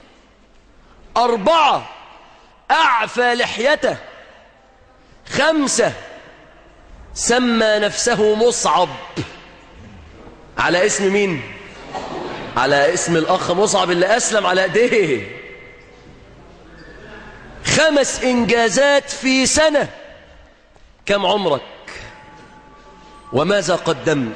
أربعة أعفى لحيته خمسة سمى نفسه مصعب على اسم مين على اسم الأخ مصعب اللي أسلم على ايديه خمس إنجازات في سنة كم عمرك وماذا قدمت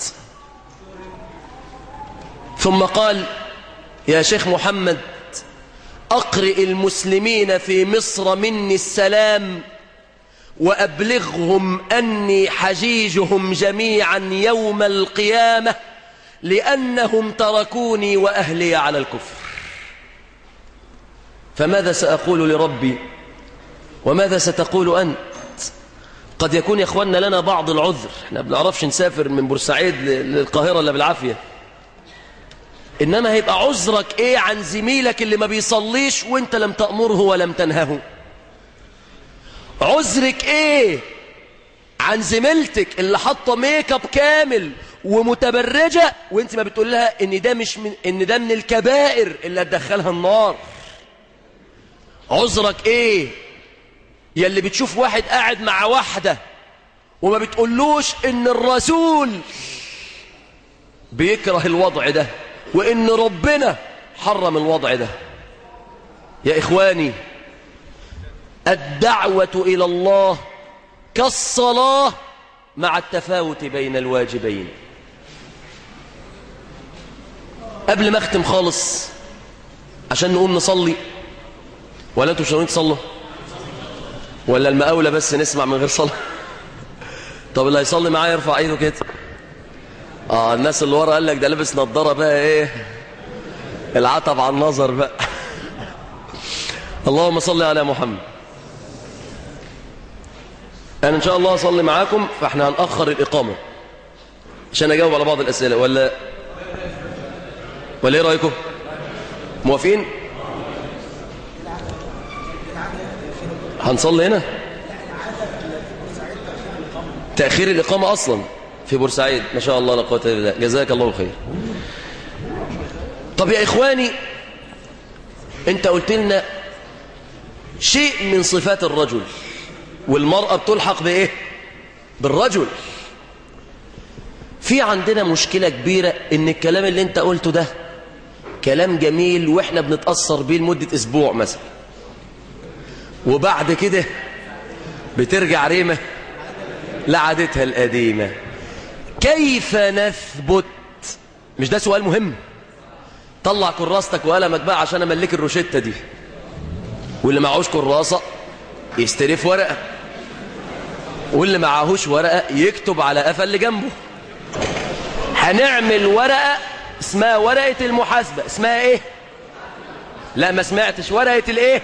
ثم قال يا شيخ محمد أقرئ المسلمين في مصر مني السلام وأبلغهم أني حجيجهم جميعا يوم القيامة لأنهم تركوني وأهلي على الكفر فماذا سأقول لربي وماذا ستقول أنت قد يكون يا إخواننا لنا بعض العذر احنا بنعرفش نسافر من بورسعيد للقاهرة إلا بالعافية إنما هيبقى عذرك إيه عن زميلك اللي ما بيصليش وإنت لم تأمره ولم تنهه عذرك إيه عن زميلتك اللي حاطه ميك اب كامل ومتبرجة وانت ما بتقول لها ان ده مش من ان ده من الكبائر اللي هتدخلها النار عذرك ايه يا اللي بتشوف واحد قاعد مع واحدة وما بتقولوش ان الرسول بيكره الوضع ده وان ربنا حرم الوضع ده يا اخواني الدعوة إلى الله كالصلاة مع التفاوت بين الواجبين قبل ما اختم خالص عشان نقوم نصلي ولا انتوا مش ناويين تصلوا ولا المقاولة بس نسمع من غير صلاة طب اللي هيصلي معايا يرفع ايده كده اه الناس اللي ورا قال لك ده لابس نظاره بقى ايه العتب على النظر بقى اللهم صل على محمد انا ان شاء الله اصلي معاكم فاحنا هنأخر الاقامه عشان اجاوب على بعض الاسئله ولا ولا ايه رايكم موافقين هنصلي هنا تأخير الإقامة أصلا في بورسعيد ما شاء الله لا قوه الا بالله جزاك الله خير طب يا إخواني أنت قلت لنا شيء من صفات الرجل والمرأة بتلحق بإيه بالرجل في عندنا مشكلة كبيرة إن الكلام اللي أنت قلته ده كلام جميل وإحنا بنتأثر بيه لمدة أسبوع مثلا وبعد كده بترجع ريمة لعادتها القديمة كيف نثبت مش ده سؤال مهم طلع كراستك وقلمك بقى عشان املك الروشتة دي واللي معهوش كراسة يستلف ورقة واللي معهوش ورقة يكتب على قفا اللي جنبه هنعمل ورقة اسمها ورقة المحاسبة اسمها ايه لا ما سمعتش ورقة الايه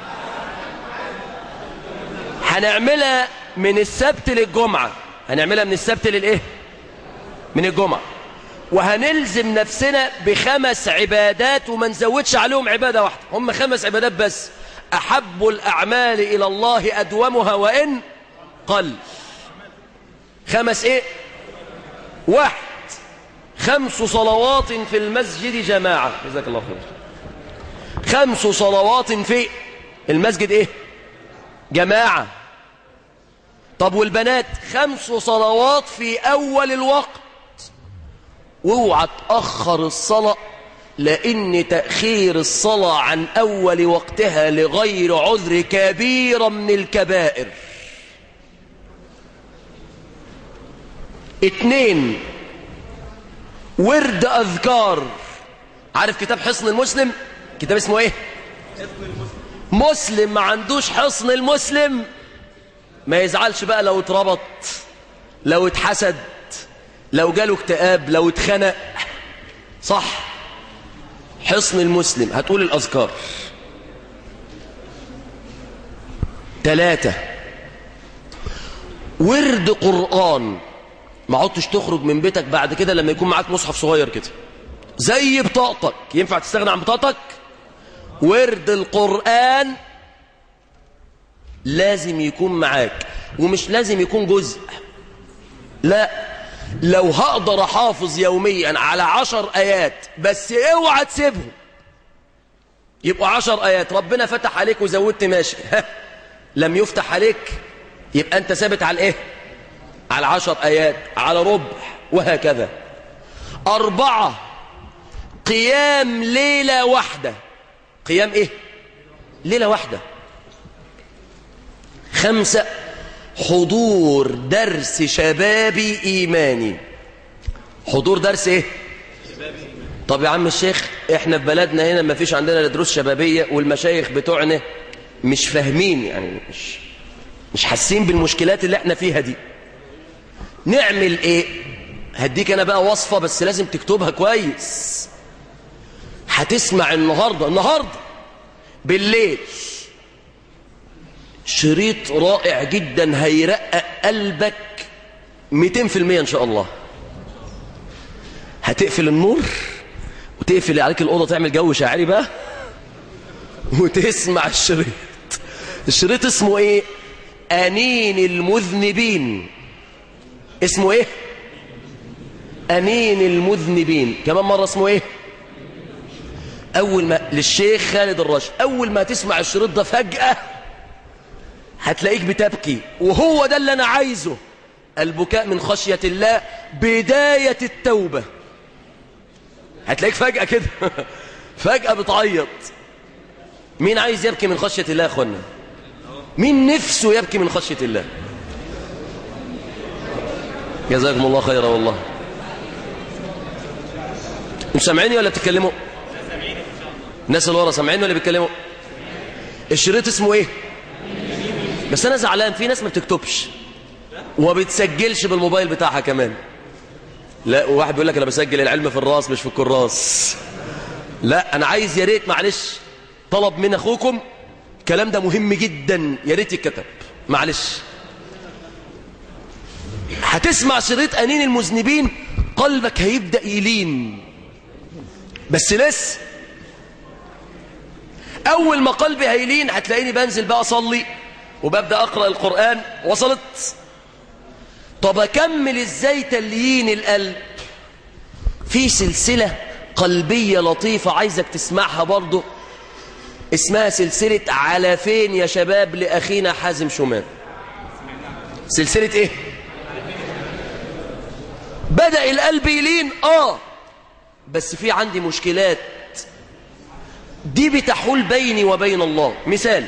هنعملها من السبت للجمعة هنعملها من السبت للايه من الجمعة وهنلزم نفسنا بخمس عبادات وما نزودش عليهم عبادة واحدة هم خمس عبادات بس أحب الأعمال إلى الله أدومها وإن قل خمس إيه واحد خمس صلوات في المسجد جماعة جزاك الله خير خمس صلوات في المسجد إيه جماعة طب والبنات خمس صلوات في أول الوقت واوعى تأخر الصلاة لأن تأخير الصلاة عن أول وقتها لغير عذر كبيرة من الكبائر اتنين ورد أذكار عارف كتاب حصن المسلم كتاب اسمه ايه مسلم ما عندوش حصن المسلم ما يزعلش بقى لو اتربط لو اتحسد لو جاله اكتئاب لو اتخنق صح حصن المسلم هتقول الأذكار ثلاثة ورد قرآن ما عدتش تخرج من بيتك بعد كده لما يكون معاك مصحف صغير كده زي بطاقتك ينفع تستغنى عن بطاقتك ورد القرآن لازم يكون معاك ومش لازم يكون جزء لا لو هقدر احافظ يوميا على عشر ايات بس اوعى تسيبهم يبقوا عشر ايات ربنا فتح عليك وزودت ماشي لم يفتح عليك يبقى انت ثابت على الايه على عشر ايات على ربع وهكذا اربعة قيام ليلة واحدة قيام ايه ليلة واحدة خمسة حضور درس شبابي إيماني حضور درس إيه؟ طب يا عم الشيخ إحنا في بلدنا هنا ما فيش عندنا دروس شبابية والمشايخ بتوعنا مش فاهمين يعني مش مش حاسين بالمشكلات اللي احنا فيها دي نعمل ايه هديك انا بقى وصفة بس لازم تكتبها كويس هتسمع النهاردة النهاردة بالليل شريط رائع جدا هيرقق قلبك 200% ان شاء الله هتقفل النور وتقفل عليك الأوضة تعمل جو شاعري بقى وتسمع الشريط الشريط اسمه ايه أنين المذنبين اسمه ايه أنين المذنبين كمان مرة اسمه ايه أول ما للشيخ خالد الراشد أول ما تسمع الشريط ده فجأة هتلاقيك بتبكي وهو ده اللي أنا عايزه البكاء من خشية الله بداية التوبة هتلاقيك فجأة كده فجأة بتعيط مين عايز يبكي من خشية الله يا أخوانا مين نفسه يبكي من خشية الله جزاكم الله خيرا والله انتوا سامعيني ولا بتتكلموا الناس اللي ورا سامعيني ولا بيتكلموا الشريط اسمه ايه بس انا زعلان في ناس ما بتكتبش وما بتسجلش بالموبايل بتاعها كمان لا واحد بيقول لك انا بسجل العلم في الراس مش في الكراس لا انا عايز يا ريت معلش طلب من اخوكم الكلام ده مهم جدا يا ريت يتكتب معلش هتسمع شريط انين المذنبين قلبك هيبدا يلين بس لسه اول ما قلبي هيلين هتلاقيني بنزل بقى اصلي وببدا اقرا القران وصلت طب اكمل ازاي تليين القلب في سلسله قلبيه لطيفه عايزك تسمعها برضه اسمها سلسله على فين يا شباب لاخينا حازم شومان سلسله ايه بدا القلب يلين اه بس في عندي مشكلات دي بتحول بيني وبين الله مثال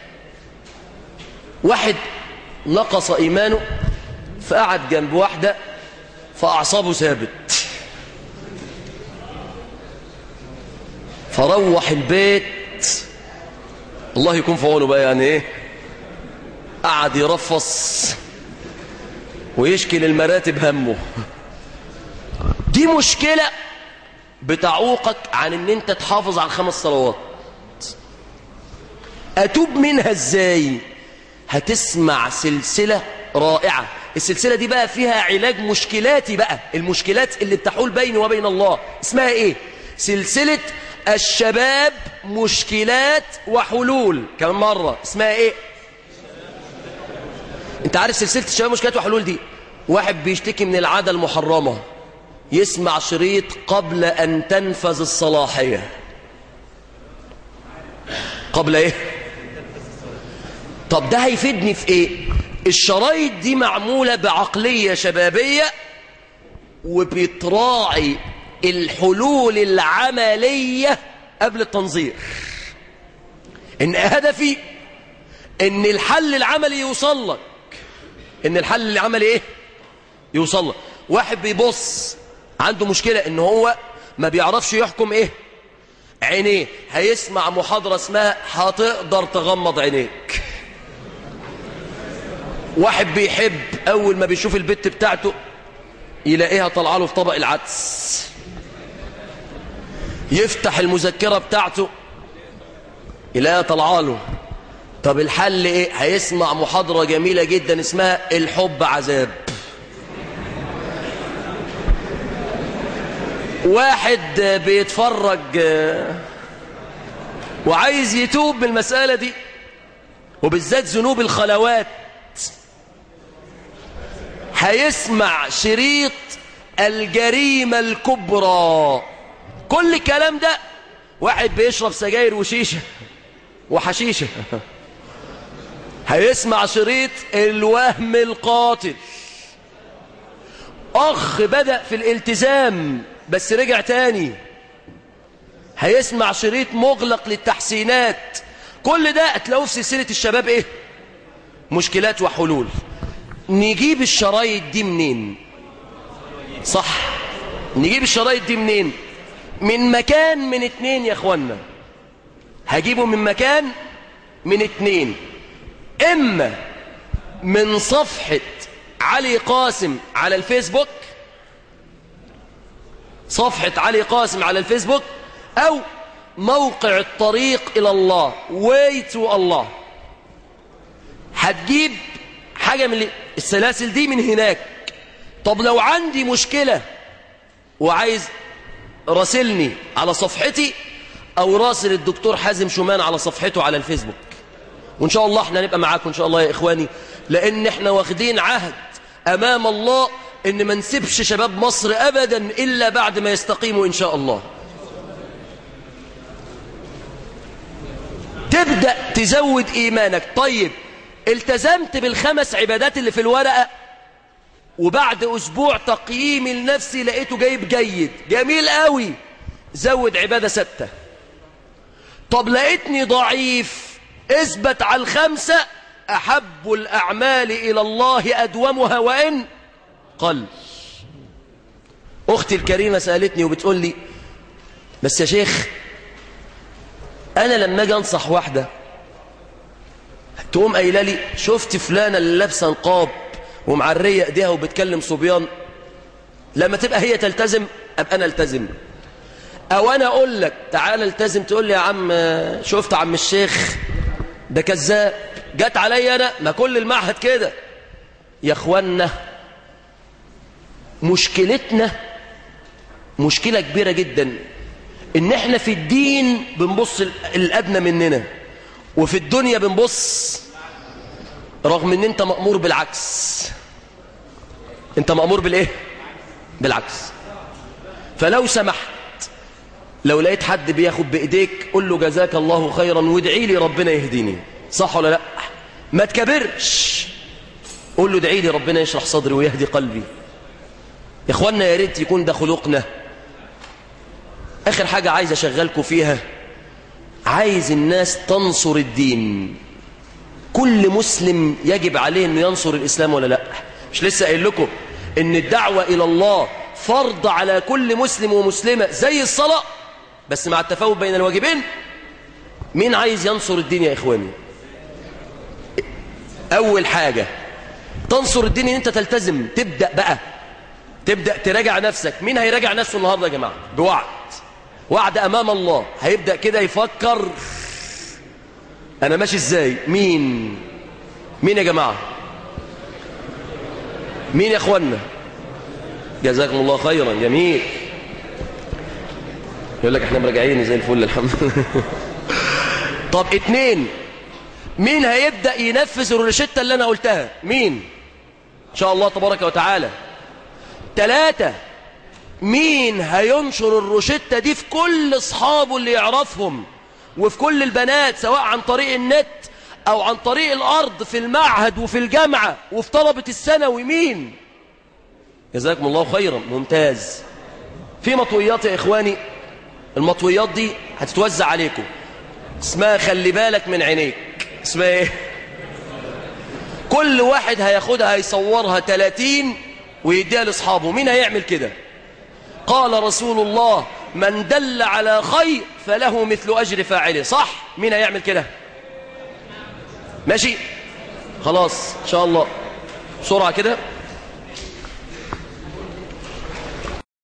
واحد نقص إيمانه فقعد جنب واحدة فأعصابه ثابت فروح البيت الله يكون في عونه بقى يعني ايه قعد يرفص ويشكي للمراتب همه دي مشكلة بتعوقك عن ان انت تحافظ على الخمس صلوات اتوب منها ازاي هتسمع سلسلة رائعة السلسلة دي بقى فيها علاج مشكلاتي بقى المشكلات اللي بتحول بيني وبين الله اسمها ايه سلسلة الشباب مشكلات وحلول كمان مرة اسمها ايه انت عارف سلسلة الشباب مشكلات وحلول دي واحد بيشتكي من العادة المحرمة يسمع شريط قبل أن تنفذ الصلاحية قبل إيه؟ طب ده هيفيدني في إيه؟ الشرايط دي معمولة بعقلية شبابية وبتراعي الحلول العملية قبل التنظير إن هدفي إن الحل العملي يوصل لك إن الحل العملي إيه؟ يوصل لك واحد بيبص عنده مشكلة ان هو ما بيعرفش يحكم ايه عينيه هيسمع محاضرة اسمها هتقدر تغمض عينيك واحد بيحب اول ما بيشوف البت بتاعته يلاقيها طالعه له في طبق العدس يفتح المذكرة بتاعته يلاقيها طالعه له طب الحل ايه هيسمع محاضرة جميلة جدا اسمها الحب عذاب واحد بيتفرج وعايز يتوب من المسألة دي وبالذات ذنوب الخلوات هيسمع شريط الجريمة الكبرى كل الكلام ده واحد بيشرب سجاير وشيشة وحشيشة هيسمع شريط الوهم القاتل أخ بدأ في الالتزام بس رجع تاني هيسمع شريط مغلق للتحسينات كل ده هتلاقوه في سلسلة الشباب ايه مشكلات وحلول نجيب الشرايط دي منين صح نجيب الشرايط دي منين من مكان من اتنين يا اخوانا هجيبه من مكان من اتنين اما من صفحة علي قاسم على الفيسبوك صفحة علي قاسم على الفيسبوك أو موقع الطريق إلى الله way to الله هتجيب حاجة من السلاسل دي من هناك طب لو عندي مشكلة وعايز راسلني على صفحتي أو راسل الدكتور حازم شومان على صفحته على الفيسبوك وإن شاء الله احنا نبقى معاكم إن شاء الله يا إخواني لأن احنا واخدين عهد أمام الله ان ما نسيبش شباب مصر ابدا الا بعد ما يستقيموا ان شاء الله تبدأ تزود ايمانك طيب التزمت بالخمس عبادات اللي في الورقة وبعد اسبوع تقييم لنفسي لقيته جايب جيد جميل قوي زود عبادة ستة طب لقيتني ضعيف اثبت على الخمسة أحب الأعمال إلى الله أدومها وإن قل أختي الكريمة سألتني وبتقول لي بس يا شيخ أنا لما أجي أنصح واحدة تقوم قايله لي شفت فلانة اللي لابسة نقاب ومعرية ايديها وبتكلم صبيان لما تبقى هي تلتزم أبقى أنا التزم أو أنا أقول لك تعال التزم تقول لي يا عم شفت عم الشيخ ده كذاب جت عليا أنا ما كل المعهد كده يا أخوانا مشكلتنا مشكلة كبيرة جدا إن إحنا في الدين بنبص الأدنى مننا وفي الدنيا بنبص رغم إن أنت مأمور بالعكس أنت مأمور بالإيه؟ بالعكس فلو سمحت لو لقيت حد بياخد بإيديك قل له جزاك الله خيرا وادعي لي ربنا يهديني صح ولا لا ما تكبرش قل له ادعي لي ربنا يشرح صدري ويهدي قلبي يا اخوانا يا ريت يكون ده خلقنا اخر حاجة عايز اشغلكم فيها عايز الناس تنصر الدين كل مسلم يجب عليه انه ينصر الاسلام ولا لا مش لسه قايل لكم ان الدعوة الى الله فرض على كل مسلم ومسلمة زي الصلاة بس مع التفاوت بين الواجبين مين عايز ينصر الدين يا إخواني أول حاجة تنصر الدين ان انت تلتزم تبدأ بقى تبدأ تراجع نفسك مين هيراجع نفسه النهاردة يا جماعة بوعد وعد أمام الله هيبدأ كده يفكر أنا ماشي إزاي مين مين يا جماعة مين يا أخوانا جزاكم الله خيرا جميل يقول لك احنا مراجعين زي الفل الحمد لله طب اتنين مين هيبدأ ينفذ الروشتة اللي انا قلتها مين ان شاء الله تبارك وتعالى تلاتة مين هينشر الروشتة دي في كل اصحابه اللي يعرفهم وفي كل البنات سواء عن طريق النت او عن طريق الارض في المعهد وفي الجامعة وفي طلبة الثانوي مين جزاكم الله خيرا ممتاز في مطويات يا إخواني المطويات دي هتتوزع عليكم اسمها خلي بالك من عينيك اسمها ايه كل واحد هياخدها هيصورها 30 ويديها لاصحابه مين هيعمل كده قال رسول الله من دل على خير فله مثل أجر فاعله صح مين هيعمل كده ماشي خلاص إن شاء الله بسرعة كده